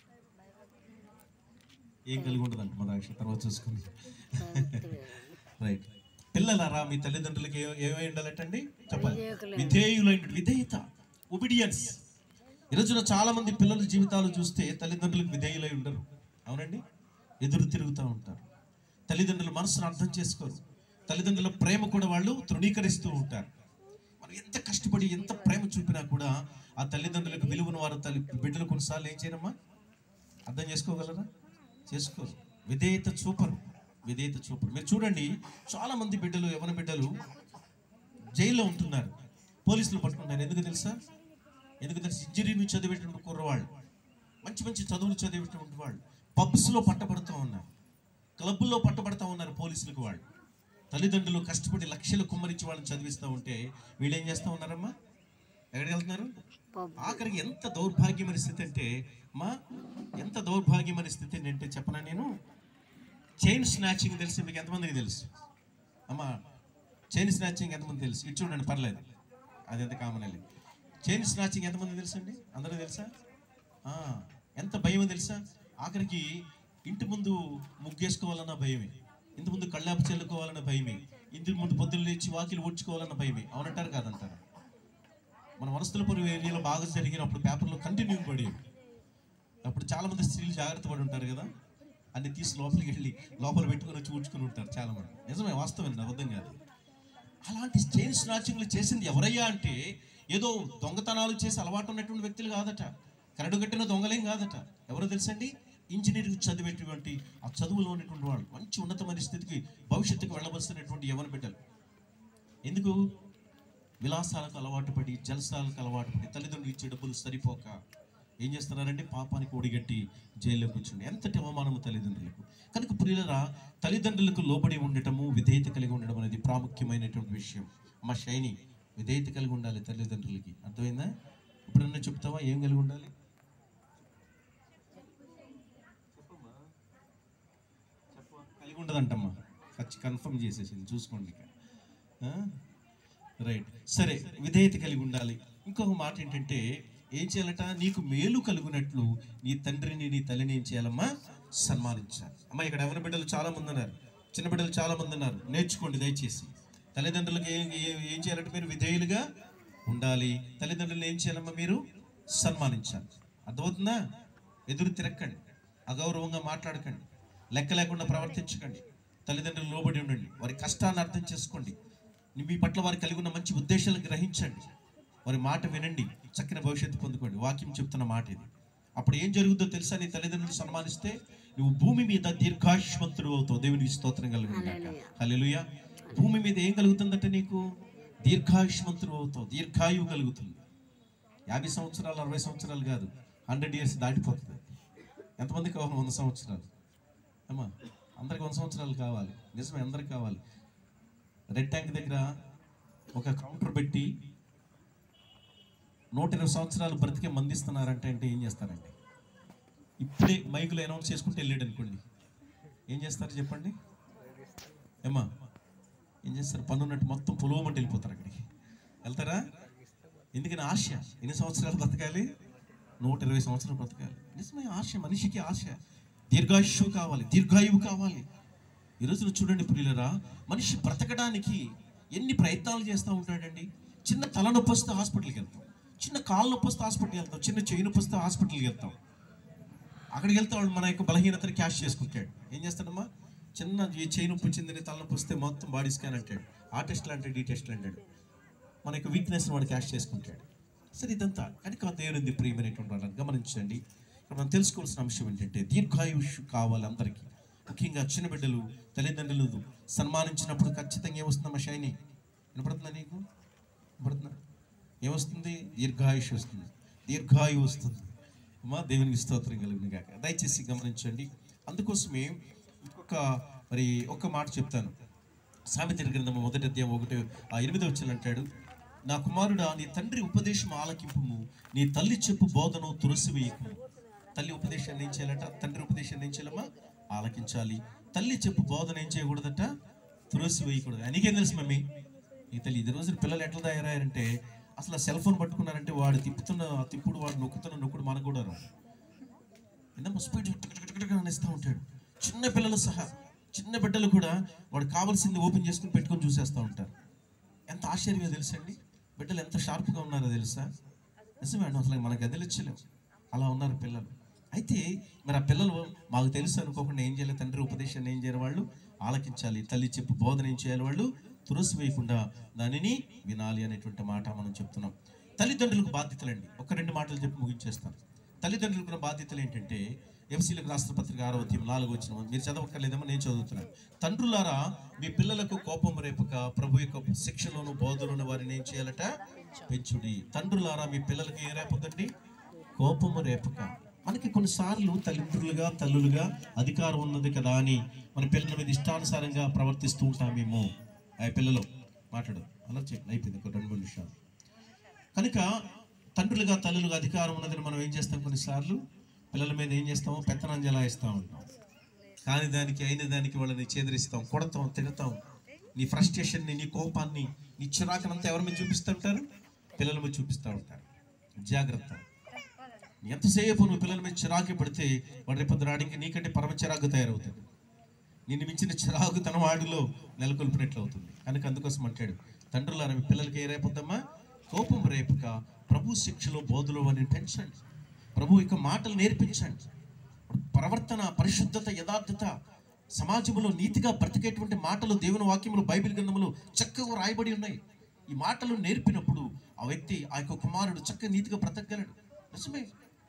ఏం కలిగి ఉండదంట మా దాక్ష తర్వాత చూసుకుంది రైట్ పిల్లలారా మీ తల్లిదండ్రులకి ఏ- ఏమై ఉండాలటండి చెప్పాలి విధేయకులై. విధేయులైన విధేయత ఒబిడియన్స్ ఈరోజున చాలా మంది పిల్లల జీవితాలు చూస్తే తల్లిదండ్రులకు విధేయులై ఉండరు అవునండి ఎదురు తిరుగుతూ ఉంటారు తల్లిదండ్రుల మనసును అర్థం చేసుకోరు తల్లిదండ్రుల ప్రేమ కూడా వాళ్ళు తృణీకరిస్తూ ఉంటారు మనం ఎంత కష్టపడి ఎంత ప్రేమ చూపినా కూడా ఆ తల్లిదండ్రులకు విలువను వారు తల్లి బిడ్డలు కొన్నిసార్లు ఏం చేయరమ్మా అర్థం చేసుకోగలరా చేసుకోరు విధేయత చూపరు విధేయత చూపరు మీరు చూడండి చాలా మంది బిడ్డలు యవన బిడ్డలు జైల్లో ఉంటున్నారు పోలీసులు పట్టుకుంటారు ఎందుకు తెలుసా ఎందుకు తెలుసు ఇంజనీరింగ్ చదివేటువంటి కుర్రవాళ్ళు మంచి మంచి చదువులు చదివేటువంటి వాళ్ళు పబ్స్లో పట్టబడుతూ ఉన్నారు క్లబ్బుల్లో పట్టబడతా ఉన్నారు పోలీసులకు వాళ్ళు తల్లిదండ్రులు కష్టపడి లక్షలు కుమ్మరించి వాళ్ళని చదివిస్తూ ఉంటే వీళ్ళు ఏం చేస్తూ ఉన్నారమ్మా ఎక్కడికి వెళ్తున్నారు ఆఖరికి ఎంత దౌర్భాగ్యమైన స్థితి అంటే మా ఎంత దౌర్భాగ్యమైన స్థితి అంటే చెప్పనా నేను చైన్ స్నాచింగ్ తెలిసి మీకు ఎంతమందికి తెలుసు అమ్మా చైన్ స్నాచింగ్ ఎంతమంది తెలుసు ఇటు చూడండి పర్లేదు అది ఎంత కామన్ వెళ్ళి చైన్ స్నాచింగ్ ఎంతమంది తెలుసు అండి అందరూ తెలుసా ఆ, ఎంత భయం తెలుసా ఆఖరికి ఇంటి ముందు ముగ్గేసుకోవాలన్న భయమే ఇంటి ముందు కళ్ళాపు చల్లుకోవాలన్న భయమే ఇంటి ముందు పొద్దున్న లేచి వాకిలు ఊడ్చుకోవాలన్న భయమే అవునంటారు కాదంటారు మన వనస్థలపురం ఏరియాలో బాగా జరిగినప్పుడు పేపర్లో కంటిన్యూ పడేవి అప్పుడు చాలా మంది స్త్రీలు జాగ్రత్త పడి ఉంటారు కదా అన్ని తీసి లోపలికి వెళ్ళి లోపల పెట్టుకొని వచ్చి ఊడ్చుకొని ఉంటారు చాలా మంది నిజమే వాస్తవం అబద్ధం కాదు అలాంటి చైన్ స్నాచింగ్లు చేసింది ఎవరయ్యా అంటే ఏదో దొంగతనాలు చేసి అలవాటు ఉన్నటువంటి వ్యక్తులు కాదట కరడు కట్టిన దొంగలేం కాదట ఎవరో తెలుసండి ఇంజనీరింగ్ చదివేటువంటి ఆ చదువులో ఉన్నటువంటి వాళ్ళు మంచి ఉన్నతమైన స్థితికి భవిష్యత్తుకు వెళ్ళవలసినటువంటి యవన బిడ్డలు ఎందుకు విలాసాలకు అలవాటు పడి జలసాలకు అలవాటు పడి తల్లిదండ్రులు ఇచ్చే డబ్బులు సరిపోక ఏం చేస్తున్నారంటే పాపానికి ఒడిగట్టి జైల్లో కూర్చుండి ఎంతటి అవమానము తల్లిదండ్రులకు కనుక ప్రియులరా తల్లిదండ్రులకు లోబడి ఉండటము విధేయత కలిగి ఉండడం అనేది ప్రాముఖ్యమైనటువంటి విషయం మా శైని విధేయత కలిగి ఉండాలి తల్లిదండ్రులకి అర్థమైందా ఇప్పుడన్నా చెప్తావా ఏం కలిగి ఉండాలి కలిగి ఉండదంటమ్మా ఖచ్చి కన్ఫర్మ్ చేసేసింది చూసుకోండి ఇక ఆ? రైట్ సరే విధేయత కలిగి ఉండాలి ఇంకొక మాట ఏంటంటే ఏం చేయాలట నీకు మేలు కలుగునట్లు నీ తండ్రిని నీ తల్లిని ఏం చేయాలమ్మా సన్మానించాలి అమ్మ ఇక్కడ ఎవరి బిడ్డలు చాలా మంది ఉన్నారు చిన్న బిడ్డలు చాలా మంది ఉన్నారు నేర్చుకోండి దయచేసి తల్లిదండ్రులకు ఏం ఏం- ఏం చేయాలంటే మీరు విధేయులుగా ఉండాలి తల్లిదండ్రులను ఏం చేయాలమ్మా మీరు సన్మానించాలి అర్థమవుతుందా ఎదురు తిరక్కండి అగౌరవంగా మాట్లాడకండి లెక్క లేకుండా ప్రవర్తించకండి తల్లిదండ్రులు లోబడి ఉండండి వారి కష్టాన్ని అర్థం చేసుకోండి మీ పట్ల వారు కలిగి ఉన్న మంచి ఉద్దేశాలను గ్రహించండి వారి మాట వినండి చక్కని భవిష్యత్తు పొందుకోండి వాక్యం చెప్తున్న మాట ఇది అప్పుడు ఏం జరుగుతుందో తెలుసా నీ తల్లిదండ్రులు సన్మానిస్తే నువ్వు భూమి మీద దీర్ఘాయుష్మంతుడు అవుతావు దేవునికి స్తోత్రం కలుగుతుంది హల్లెలూయా భూమి మీద ఏం కలుగుతుందంటే నీకు దీర్ఘాయుష్మంతుడు అవుతావు దీర్ఘాయువు కలుగుతుంది యాభై సంవత్సరాలు అరవై సంవత్సరాలు కాదు హండ్రెడ్ ఇయర్స్ దాటిపోతుంది ఎంతమందికి కావాలి వంద సంవత్సరాలు అమ్మా అందరికి వంద సంవత్సరాలు కావాలి నిజమే అందరికి కావాలి రెడ్ ట్యాంక్ దగ్గర ఒక కౌంటర్ పెట్టి నూట ఇరవై సంవత్సరాలు బ్రతికే మందిస్తున్నారంటే అంటే ఏం చేస్తారండి ఇప్పుడే మైకులో అనౌన్స్ చేసుకుంటే వెళ్ళాడు అనుకోండి ఏం చేస్తారు చెప్పండి ఏమ్మా ఏం చేస్తారు పన్నున్నట్టు మొత్తం పొలవమంటే వెళ్ళిపోతారు అక్కడికి వెళ్తారా ఎందుకని ఆశ ఎన్ని సంవత్సరాలు బ్రతకాలి నూట ఇరవై సంవత్సరాలు బ్రతకాలి నిజమే ఆశ మనిషికి ఆశ దీర్ఘాయుషు కావాలి దీర్ఘాయువు కావాలి ఈ రోజున చూడండి ప్రియులరా మనిషి బ్రతకడానికి ఎన్ని ప్రయత్నాలు చేస్తూ ఉంటాడండి చిన్న తలనొప్పి వస్తే హాస్పిటల్కి వెళ్తాం చిన్న కాలు నొప్పి వస్తే హాస్పిటల్కి వెళ్తాం చిన్న చెయ్యి నొప్పి వస్తే హాస్పిటల్కి వెళ్తాం అక్కడికి వెళ్తే వాడు మన యొక్క బలహీనతని క్యాష్ చేసుకుంటాడు ఏం చేస్తాడమ్మా చిన్న ఈ చేయి నొప్పి వచ్చిందని తలనొప్పి వస్తే మొత్తం బాడీ స్కాన్ అంటాడు ఆ టెస్ట్లు అంటాడు ఈ టెస్ట్లు అంటాడు మన యొక్క వీక్నెస్ వాడు క్యాష్ చేసుకుంటాడు సరే ఇదంతా కనుక దేవుని ప్రియమైనటువంటి వాళ్ళని గమనించండి ఇక్కడ మనం తెలుసుకోవాల్సిన అంశం ఏంటంటే దీర్ఘాయుష్ కావాలి అందరికీ ముఖ్యంగా చిన్న బిడ్డలు తల్లిదండ్రులు సన్మానించినప్పుడు ఖచ్చితంగా ఏమొస్తుందమ్మా షైని వినపడుతుందా నీకు వినపడుతుందా ఏమొస్తుంది దీర్ఘాయుష్ వస్తుంది దీర్ఘాయు వస్తుంది అమ్మా దేవునికి స్తోత్రం కలిగిన గాక దయచేసి గమనించండి అందుకోసమే ఇంకొక మరి ఒక మాట చెప్తాను సామెతల గ్రంథము మొదటి అధ్యాయం ఒకటి ఆ ఎనిమిది వచ్చిన అంటాడు నా కుమారుడా నీ తండ్రి ఉపదేశం ఆలకింపుము నీ తల్లి చెప్పు బోధను తులసివేయకు తల్లి ఉపదేశాన్ని ఏం చేయాలట తండ్రి ఉపదేశాన్ని ఏం చేయాలమ్మా ఆలకించాలి తల్లి చెప్పు బోధన ఏం చేయకూడదట తులసివేయకూడదు నీకేం తెలుసు మమ్మీ నీ తల్లి ఇది రోజున పిల్లలు ఎట్లా తయారయ్యారంటే అసలు సెల్ ఫోన్ పట్టుకున్నారంటే వాడు తిప్పుతున్న ఆ తిప్పుడు వాడు నొక్కుతున్న నొక్కుడు మనకు కూడా రాదు ఏందమ్మా స్పీడ్ అనేస్తూ ఉంటాడు చిన్న పిల్లలు సహా చిన్న బిడ్డలు కూడా వాడు కావాల్సింది ఓపెన్ చేసుకుని పెట్టుకొని చూసేస్తూ ఉంటారు ఎంత ఆశ్చర్యమో తెలుసండి బిడ్డలు ఎంత షార్ప్గా ఉన్నారో తెలుసా నిజమే అండి అసలు మనకు గదిలిచ్చలేము అలా ఉన్నారు పిల్లలు అయితే మరి ఆ పిల్లలు మాకు తెలుసు అనుకోకుండా ఏం చేయాలి తండ్రి ఉపదేశాన్ని ఏం చేయాలి వాళ్ళు ఆలకించాలి తల్లి చెప్పు బోధన ఏం చేయాలి వాళ్ళు తులసి వేయకుండా దానిని వినాలి అనేటువంటి మాట మనం చెప్తున్నాం తల్లిదండ్రులకు బాధ్యతలండి ఒక రెండు మాటలు చెప్పి ముగించేస్తాను తల్లిదండ్రులకు ఉన్న బాధ్యతలు ఏంటంటే ఎఫ్సీలకు రాష్ట్ర పత్రిక ఆరో అధ్యాయం నాలుగు వచ్చిన మీరు చదవక్కర్లేదేమో నేను చదువుతున్నాను తండ్రులారా మీ పిల్లలకు కోపం రేపక ప్రభు యొక్క శిక్షలోను బోధలోను వారిని ఏం చేయాలట పెంచుడి తండ్రులారా మీ పిల్లలకి ఏం రేపొద్దండి కోపము రేపక మనకి కొన్నిసార్లు తల్లిదండ్రులుగా తల్లులుగా అధికారం ఉన్నది కదా అని మన పిల్లల మీద ఇష్టానుసారంగా ప్రవర్తిస్తూ ఉంటామేమో ఆ పిల్లలు మాట్లాడు అలా చెప్పి అయిపోయింది ఒక రెండు మూడు నిమిషాలు కనుక తండ్రులుగా తల్లులుగా అధికారం ఉన్నదని మనం ఏం చేస్తాం కొన్నిసార్లు పిల్లల మీద ఏం చేస్తామో పెత్తనం జలాయిస్తూ ఉంటాం కాని దానికి అయిన దానికి వాళ్ళని చేదరిస్తాం కొడతాం తిడతాం నీ ఫ్రస్ట్రేషన్ని నీ కోపాన్ని నీ చిరాకునంతా ఎవరి మీద చూపిస్తూ ఉంటారు పిల్లల మీద చూపిస్తూ ఉంటారు జాగ్రత్త ఎంతసేపు నువ్వు పిల్లల మీద చిరాకు పడితే వాడు రేపు రాడికి నీకంటే పరమ చిరాకు తయారవుతాడు నిన్ను మించిన చిరాకు తన వాడిలో నెలకొల్పినట్లు అవుతుంది కనుక అందుకోసం అంటాడు తండ్రులారా మీ పిల్లలకి ఏ రేపొద్దమ్మా కోపం రేపుక ప్రభు శిక్షలో బోధలో అని పెంచండి ప్రభు యొక్క మాటలు నేర్పించండి ప్రవర్తన పరిశుద్ధత యథార్థత సమాజంలో నీతిగా బ్రతికేటువంటి మాటలు దేవుని వాక్యములు బైబిల్ గ్రంథములు చక్కగా రాయబడి ఉన్నాయి ఈ మాటలు నేర్పినప్పుడు ఆ వ్యక్తి ఆ యొక్క కుమారుడు చక్కగా నీతిగా బ్రతకగలడు నిజమే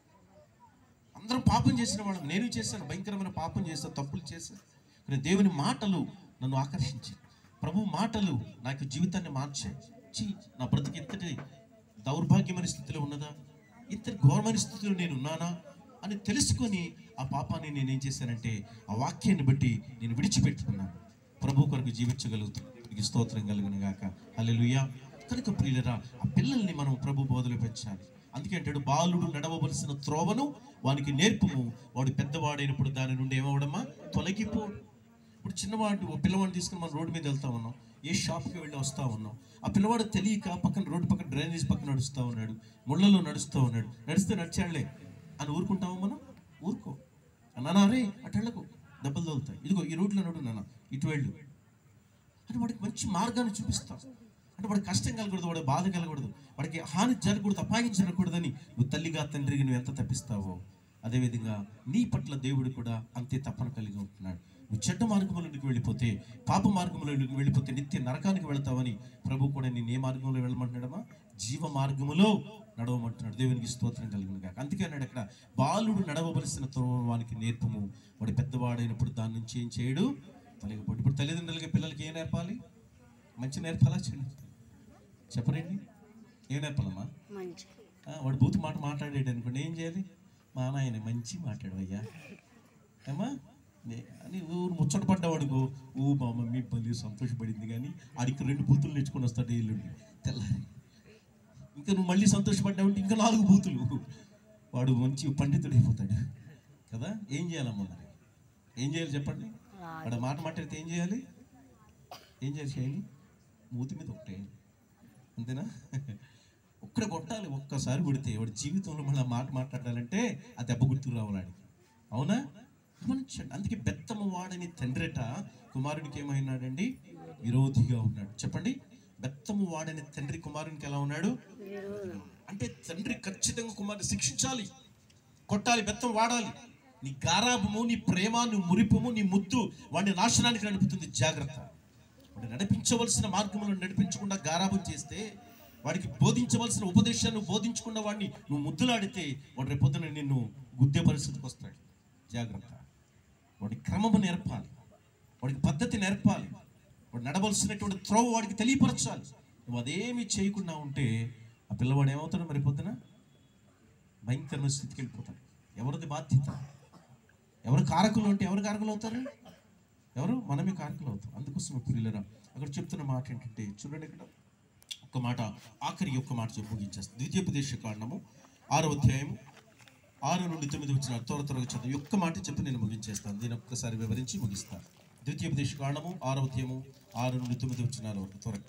అందరం పాపం చేసిన వాళ్ళం నేను చేశాను భయంకరమైన పాపం చేశాను తప్పులు చేశాను కానీ దేవుని మాటలు నన్ను ఆకర్షించాయి ప్రభు మాటలు నాకు జీవితాన్ని మార్చాయి చీ నా బ్రతికి ఇంతటి దౌర్భాగ్యమైన స్థితిలో ఉన్నదా ఇంతటి ఘోరమైన స్థితిలో నేను ఉన్నానా అని తెలుసుకొని ఆ పాపాన్ని నేను ఏం చేశానంటే ఆ వాక్యాన్ని బట్టి నేను విడిచిపెట్టుకున్నాను ప్రభు కొరకు జీవించగలుగుతాను నీకు స్తోత్రం కలుగును గాక హల్లెలూయా కనుక ప్రియులరా ఆ పిల్లల్ని మనం ప్రభు బోధలు పెంచాలి అందుకే అంటాడు బాలుడు నడవవలసిన త్రోవను వానికి నేర్పుము వాడు పెద్దవాడైనప్పుడు దాని నుండి ఏమవడమా తొలగిపోడు ఇప్పుడు చిన్నవాడు ఓ పిల్లవాడిని తీసుకుని మనం రోడ్డు మీద వెళ్తా ఉన్నాం ఏ షాప్కి వెళ్ళి వస్తా ఉన్నాం ఆ పిల్లవాడు తెలియక పక్కన రోడ్డు పక్కన డ్రైనేజ్ పక్కన నడుస్తూ ఉన్నాడు ముళ్ళలో నడుస్తూ ఉన్నాడు నడిస్తే నడిచాడులే అని ఊరుకుంటామా మనం ఊరుకో నాన్న రే అటళ్ళకు దెబ్బలు తగులుతాయి ఇదిగో ఈ రోడ్లో నడు నాన్న ఇటు వెళ్ళు అంటే వాడికి మంచి మార్గాన్ని చూపిస్తాం అంటే వాడికి కష్టం కలగకూడదు వాడికి బాధ కలగకూడదు వాడికి హాని జరగకూడదు అపాయం జరగకూడదని నువ్వు తల్లిగా తండ్రికి నువ్వు ఎంత తప్పిస్తావో అదేవిధంగా నీ పట్ల దేవుడు కూడా అంతే తప్పన కలిగి ఉంటున్నాడు నువ్వు చెడ్డ మార్గంలోనికి వెళ్ళిపోతే పాప మార్గంలోనికి వెళ్ళిపోతే నిత్య నరకానికి వెళ్తావని ప్రభు కూడా నేను ఏ మార్గంలో వెళ్ళమంటున్నాడమా జీవ మార్గములో నడవమంటున్నాడు దేవునికి స్తోత్రం కలిగిన కాక అందుకే అన్నాడు అక్కడ బాలుడు నడవవలసిన త్రోవ వానికి నేర్పము వాడు పెద్దవాడైనప్పుడు దాని నుంచి ఏం చేయడు తొలగిపోడు ఇప్పుడు తల్లిదండ్రులకి పిల్లలకి ఏం నేర్పాలి మంచి నేర్పాలా చెడు చెప్పరండి ఏం నేర్పాలమ్మా మంచి ఆ, వాడు బూతు మాట మాట్లాడాడు అనుకోండి ఏం చేయాలి మా నాయన మంచి మాట్లాడవయ్యా ఏమా నే- అని ఊరు ముచ్చట పడ్డవాడుకో ఊ మా మమ్మీ బలి సంతోషపడింది కానీ ఆడికి రెండు బూతులు నేర్చుకొని వస్తాడు ఎల్లుండి తెల్లారి ఇంకా నువ్వు మళ్ళీ సంతోషపడ్డావంటే ఇంకా నాలుగు బూతులు వాడు మంచి పండితుడు అయిపోతాడు కదా ఏం చేయాలమ్మా మరి ఏం చేయాలి చెప్పండి వాడు మాట మాట్లాడితే ఏం చేయాలి ఏం చేయాలి చేయాలి మూతి మీద ఒకటే అంతేనా ఒక్కడ కొట్టాలి ఒక్కసారి కొడితే వాడి జీవితంలో మళ్ళీ మాట మాట్లాడాలంటే ఆ దెబ్బ గుర్తుకు రావాలాడికి అవునా గమనించండి అందుకే బెత్తము వాడని తండ్రిట కుమారుడికి ఏమైనాడండి విరోధిగా ఉన్నాడు చెప్పండి బెత్తము వాడని తండ్రి కుమారునికి ఎలా ఉన్నాడు అంటే తండ్రి ఖచ్చితంగా కుమారుని శిక్షించాలి కొట్టాలి బెత్తం వాడాలి నీ గారాభము నీ ప్రేమ నీ మురిపము నీ ముద్దు వాడిని నాశనానికి నడుపుతుంది జాగ్రత్త వాడు నడిపించవలసిన మార్గంలో నడిపించకుండా గారాభం చేస్తే వాడికి బోధించవలసిన ఉపదేశాన్ని బోధించకుండా వాడిని నువ్వు ముద్దులాడితే వాడు రేపొద్దున నిన్ను గుద్దే పరిస్థితికి వస్తాడు జాగ్రత్త వాడి క్రమము నేర్పాలి వాడికి పద్ధతి నేర్పాలి వాడు నడవలసినటువంటి త్రోవ వాడికి తెలియపరచాలి నువ్వు అదేమీ చేయకుండా ఉంటే ఆ పిల్లవాడు ఏమవుతాడు మరి పొద్దున భయంకరమైన స్థితికి వెళ్ళిపోతాడు ఎవరిది బాధ్యత ఎవరు కారకులు అంటే ఎవరు కారకులు అవుతారు ఎవరు మనమే కారకులు అవుతాం అందుకోసం పిల్లరా అక్కడ చెప్తున్న మాట ఏంటంటే చూడండి ఇక్కడ ఒక్క మాట ఆఖరి ఒక్క మాట చెప్పి ముగించేస్తాను ద్వితీయోపదేశ కాండము ఆరో అధ్యాయము ఆరు నుండి తొమ్మిది వచ్చిన త్వర త్వరగా చదువు ఒక్క మాట చెప్పి నేను ముగించేస్తాను దీని ఒక్కసారి వివరించి ముగిస్తాను ద్వితీయోపదేశ కాండము ఆరో అధ్యాయము ఆరు నుండి తొమ్మిది వచ్చిన వరకు త్వరగా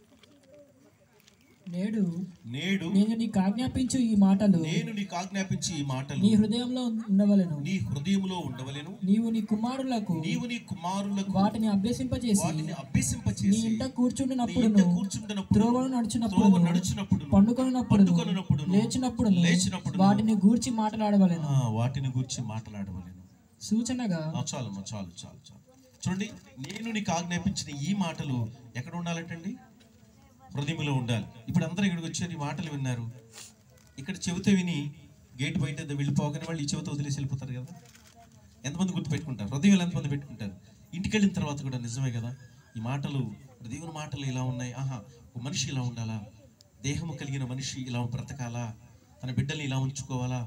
నేడు నేడు నేను నీకు ఆజ్ఞాపించు ఈ మాటలు నేను నీకు ఆజ్ఞాపించి ఈ మాటలు నీ హృదయంలో ఉండవలెను నీ హృదయములో ఉండవలెను నీవు నీ కుమారులకు నీవు నీ కుమారులకు వాటిని అభ్యసింపచేసి వాటిని నీ అభ్యసింపచేసి ఇంట నీ కూర్చుండినప్పుడు ఇంట కూర్చుంటున్నప్పుడు త్రోవను నడుచునప్పుడు త్రోవ నడుచునప్పుడు పండుకొనినప్పుడు పండుకొనున్నప్పుడు లేచినప్పుడు లేచినప్పుడు వాటిని గూర్చి మాట్లాడవలెను ఆ, వాటిని గురించి మాట్లాడవలేను సూచనగా ఆ, చాలమ్మా చాలు చాలు చాలు చూడండి నేను నీకు ఆజ్ఞాపించిన ఈ మాటలు ఎక్కడ ఉండాలంటండి హృదయంలో ఉండాలి ఇప్పుడు అందరూ ఇక్కడికి వచ్చారు ఈ మాటలు విన్నారు ఇక్కడ చెబితే విని గేట్ బయట వెళ్ళిపోగానే వాళ్ళు ఈ చెవితో వదిలేసి వెళ్ళిపోతారు కదా ఎంతమంది గుర్తుపెట్టుకుంటారు హృదయంలో ఎంతమంది పెట్టుకుంటారు ఇంటికి వెళ్ళిన తర్వాత కూడా నిజమే కదా ఈ మాటలు దేవుని మాటలు ఇలా ఉన్నాయి ఆహా ఒక మనిషి ఇలా ఉండాలా దేహము కలిగిన మనిషి ఇలా బ్రతకాలా తన బిడ్డల్ని ఇలా ఉంచుకోవాలా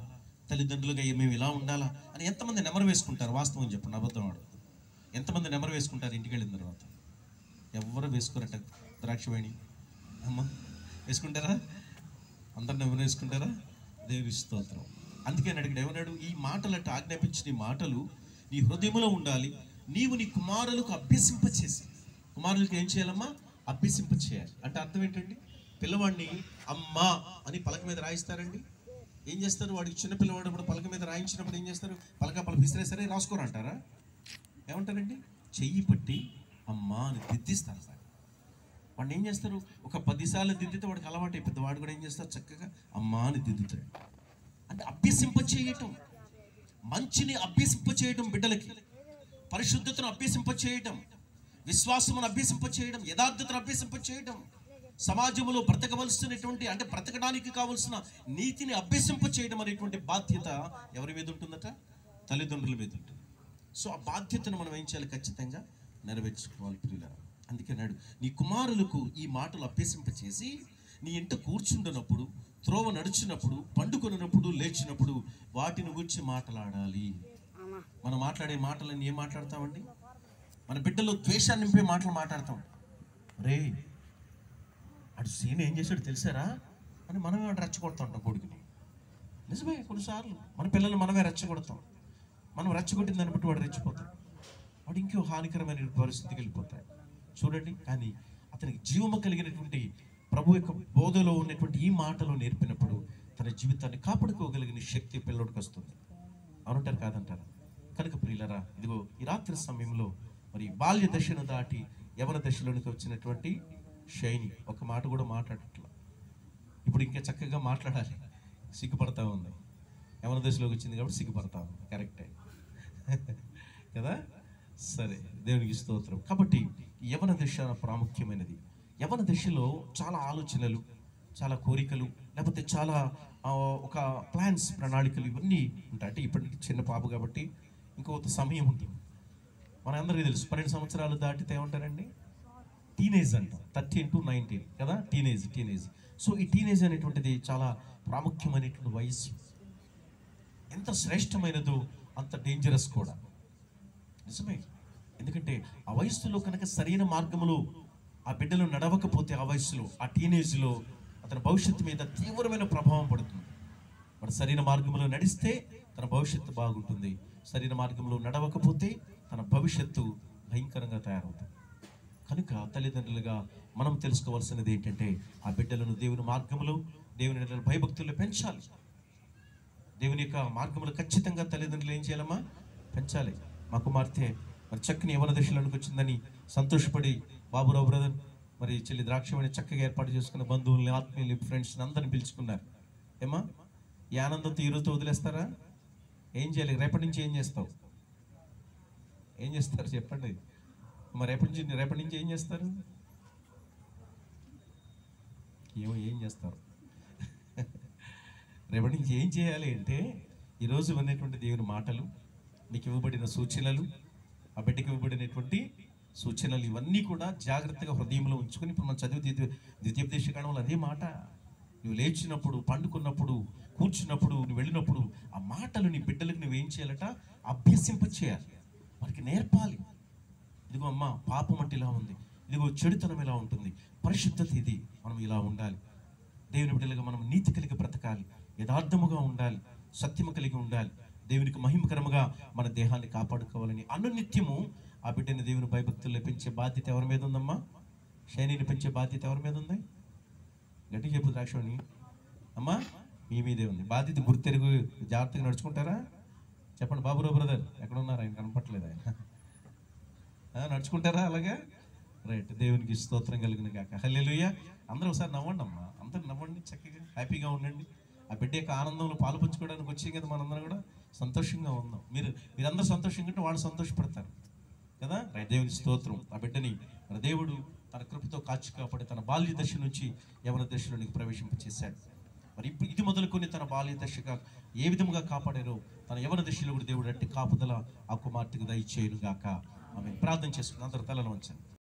తల్లిదండ్రులుగా మేము ఇలా ఉండాలా అని ఎంతమంది నెమరు వేసుకుంటారు వాస్తవం చెప్పండి అబద్ధం ఆడు ఎంతమంది నెమరు వేసుకుంటారు ఇంటికి వెళ్ళిన తర్వాత ఎవరు వేసుకోరట ద్రాక్షవేణి అమ్మ వేసుకుంటారా అందరు నెమరు వేసుకుంటారా దేవుని స్తోత్రం అందుకే అని అడిగాడు ఏమన్నాడు ఈ మాటలట ఆజ్ఞాపించిన ఈ మాటలు నీ హృదయంలో ఉండాలి నీవు నీ కుమారులకు అభ్యసింపచేసి కుమారులకు ఏం చేయాలమ్మా అభ్యసింప చేయాలి అంటే అర్థం ఏంటండి పిల్లవాడిని అమ్మా అని పలక మీద రాయిస్తారండి ఏం చేస్తారు వాడికి చిన్న పిల్లవాడు ఇప్పుడు పలక మీద రాయించినప్పుడు ఏం చేస్తారు పలక పలక విసిరే సరే రాసుకోరు అంటారా ఏమంటారండి చెయ్యి పట్టి అమ్మా అని దిద్దిస్తారు సార్ వాడిని ఏం చేస్తారు ఒక పదిసార్లు దిద్దితే వాడికి అలవాటు అయిపోతుంది వాడు కూడా ఏం చేస్తారు చక్కగా అమ్మా అని దిద్దుతాడు అంటే అభ్యసింప చేయటం మంచిని అభ్యసింప చేయటం బిడ్డలకి పరిశుద్ధతను అభ్యసింప చేయటం విశ్వాసమును అభ్యసింప చేయడం యథార్థతను అభ్యసింప చేయడం సమాజంలో బ్రతకవలసినటువంటి అంటే బ్రతకడానికి కావలసిన నీతిని అభ్యసింప చేయడం అనేటువంటి బాధ్యత ఎవరి మీద ఉంటుందట తల్లిదండ్రుల మీద ఉంటుంది సో ఆ బాధ్యతను మనం ఏం చేయాలి ఖచ్చితంగా నెరవేర్చుకోవాలి ప్రియుల అందుకే నాడు నీ కుమారులకు ఈ మాటలు అభ్యసింపచేసి నీ ఇంట కూర్చుంటున్నప్పుడు త్రోవ నడుచున్నప్పుడు పండుకొనినప్పుడు లేచినప్పుడు వాటిని గురించి మాట్లాడాలి మనం మాట్లాడే మాటలన్నీ ఏం మాట్లాడతామండి మన బిడ్డలో ద్వేషాన్ని నింపే మాటలు మాట్లాడతాం రే అటు సీన్ ఏం చేశాడు తెలిసారా అని మనమే వాడు రెచ్చగొడుతుంటాం కొడుకుని నిజమే కొన్నిసార్లు మన పిల్లలు మనమే రెచ్చగొడతాం మనం రెచ్చగొట్టిన దాన్ని బట్టి వాడు రెచ్చిపోతాడు వాడు ఇంకో హానికరమైన పరిస్థితికి వెళ్ళిపోతాడు చూడండి కానీ అతనికి జీవము కలిగినటువంటి ప్రభు యొక్క బోధలో ఉన్నటువంటి ఈ మాటలు నేర్పినప్పుడు తన జీవితాన్ని కాపాడుకోగలిగిన శక్తి పిల్లోడికి వస్తుంది అవునంటారు కాదంటారా కనుక ప్రియులరా ఇదిగో ఈ రాత్రి సమయంలో మరి బాల్య దశను దాటి యవన దశలోనికి వచ్చినటువంటి శైని ఒక మాట కూడా మాట్లాడట్లా ఇప్పుడు ఇంకా చక్కగా మాట్లాడాలి సిగ్గుపడతా ఉంది యవన దశలోకి వచ్చింది కాబట్టి సిగ్గుపడతా ఉంది కరెక్టే కదా సరే దేవునికి స్తోత్రం కాబట్టి యవన దశ ప్రాముఖ్యమైనది యవన దశలో చాలా ఆలోచనలు చాలా కోరికలు లేకపోతే చాలా ఆ, ఒక ప్లాన్స్ ప్రణాళికలు ఇవన్నీ ఉంటాయి అంటే ఇప్పటికి చిన్న పాప కాబట్టి ఇంకొక సమయం ఉంటుంది మనందరికీ తెలుసు పన్నెండు సంవత్సరాలు దాటితే ఏమంటారండి టీనేజ్ అంటాం థర్టీన్ టు నైన్టీన్ కదా టీనేజ్ టీనేజ్ సో ఈ టీనేజ్ అనేటువంటిది చాలా ప్రాముఖ్యమైనటువంటి వయసు ఎంత శ్రేష్టమైనదో అంత డేంజరస్ కూడా నిజమే ఎందుకంటే ఆ వయస్సులో కనుక సరైన మార్గంలో ఆ బిడ్డలు నడవకపోతే ఆ వయసులో ఆ టీనేజ్లో అతని భవిష్యత్తు మీద తీవ్రమైన ప్రభావం పడుతుంది వాడు సరైన మార్గంలో నడిస్తే తన భవిష్యత్తు బాగుంటుంది సరైన మార్గంలో నడవకపోతే తన భవిష్యత్తు భయంకరంగా తయారవుతుంది కనుక తల్లిదండ్రులుగా మనం తెలుసుకోవాల్సినది ఏంటంటే ఆ బిడ్డలను దేవుని మార్గంలో దేవుని ఎడల భయభక్తుల్లో పెంచాలి దేవుని యొక్క మార్గంలో ఖచ్చితంగా తల్లిదండ్రులు ఏం చేయాలమ్మా పెంచాలి మా కుమార్తె మరి చక్కని యవన దశలోనికి వచ్చిందని సంతోషపడి బాబురావు బ్రదర్ మరి చెల్లి ద్రాక్షమణి చక్కగా ఏర్పాటు చేసుకున్న బంధువుల్ని ఆత్మీయులు ఫ్రెండ్స్ని అందరిని పిలుచుకున్నారు ఏమా ఈ ఆనందంతో ఈరోజుతో వదిలేస్తారా ఏం చేయాలి రేపటి నుంచి ఏం చేస్తావు ఏం చేస్తారు చెప్పండి మరి రేపటి నుంచి రేపటి నుంచి ఏం చేస్తారు ఏమో ఏం చేస్తారు రేపటి నుంచి ఏం చేయాలి అంటే ఈరోజు విన్నటువంటి దేవుని మాటలు మీకు ఇవ్వబడిన సూచనలు ఆ బిడ్డకి ఇవ్వబడినటువంటి సూచనలు ఇవన్నీ కూడా జాగ్రత్తగా హృదయంలో ఉంచుకొని ఇప్పుడు మనం చదివి ద్వితీయ ద్వితీయోపదేశ కాలంలో అదే మాట నువ్వు లేచినప్పుడు పండుకున్నప్పుడు కూర్చున్నప్పుడు నువ్వు వెళ్ళినప్పుడు ఆ మాటలు నీ బిడ్డలకు నువ్వు ఏం చేయాలట అభ్యసింప చేయాలి వారికి నేర్పాలి ఇదిగో అమ్మ పాపం అంటే ఇలా ఉంది ఇదిగో చెడుతనం ఇలా ఉంటుంది పరిశుద్ధత ఇది మనం ఇలా ఉండాలి దేవుని బిడ్డలుగా మనం నీతి కలిగి బ్రతకాలి యథార్థముగా ఉండాలి సత్యము కలిగి ఉండాలి దేవునికి మహిమకరముగా మన దేహాన్ని కాపాడుకోవాలని అనునిత్యము ఆ బిడ్డని దేవుని భయభక్తుల్లో పెంచే బాధ్యత ఎవరి మీద ఉందమ్మా శైనిని పెంచే బాధ్యత ఎవరి మీద ఉంది గట్టి చెప్పు ద్రాక్షణి అమ్మా మీ మీదే ఉంది బాధ్యత గుర్తెరుగు జాగ్రత్తగా నడుచుకుంటారా చెప్పండి బాబురావు బ్రదర్ ఎక్కడ ఉన్నారు ఆయన కనపట్లేదు ఆయన ఆ, నడుచుకుంటారా అలాగే రైట్ దేవునికి స్తోత్రం కలిగిన కాక హల్లెలూయ అందరూ ఒకసారి నవ్వండి అమ్మా అందరూ నవ్వండి చక్కగా హ్యాపీగా ఉండండి ఆ బిడ్డ యొక్క ఆనందంలో పాలు పంచుకోవడానికి వచ్చాం కదా మనందరం కూడా సంతోషంగా ఉందాం మీరు మీరందరూ సంతోషంగా ఉంటే వాళ్ళు సంతోషపడతారు కదా రైట్ దేవుని స్తోత్రం ఆ బిడ్డని మన దేవుడు తన కృపతో కాచి కాపాడి తన బాల్య దశ నుంచి యవన దశలోనికి ప్రవేశింపచేశాడు మరి ఇప్పుడు ఇది మొదలుకొని తన బాల్య దశగా ఏ విధముగా కాపాడారో తన యవన దశలో కూడా దేవుడు అట్టి కాపుదల ఆ కుమార్తెకు దయచేయును గాక ఆమె ప్రార్థన చేసుకుని అందరు తలలో ఉంచండి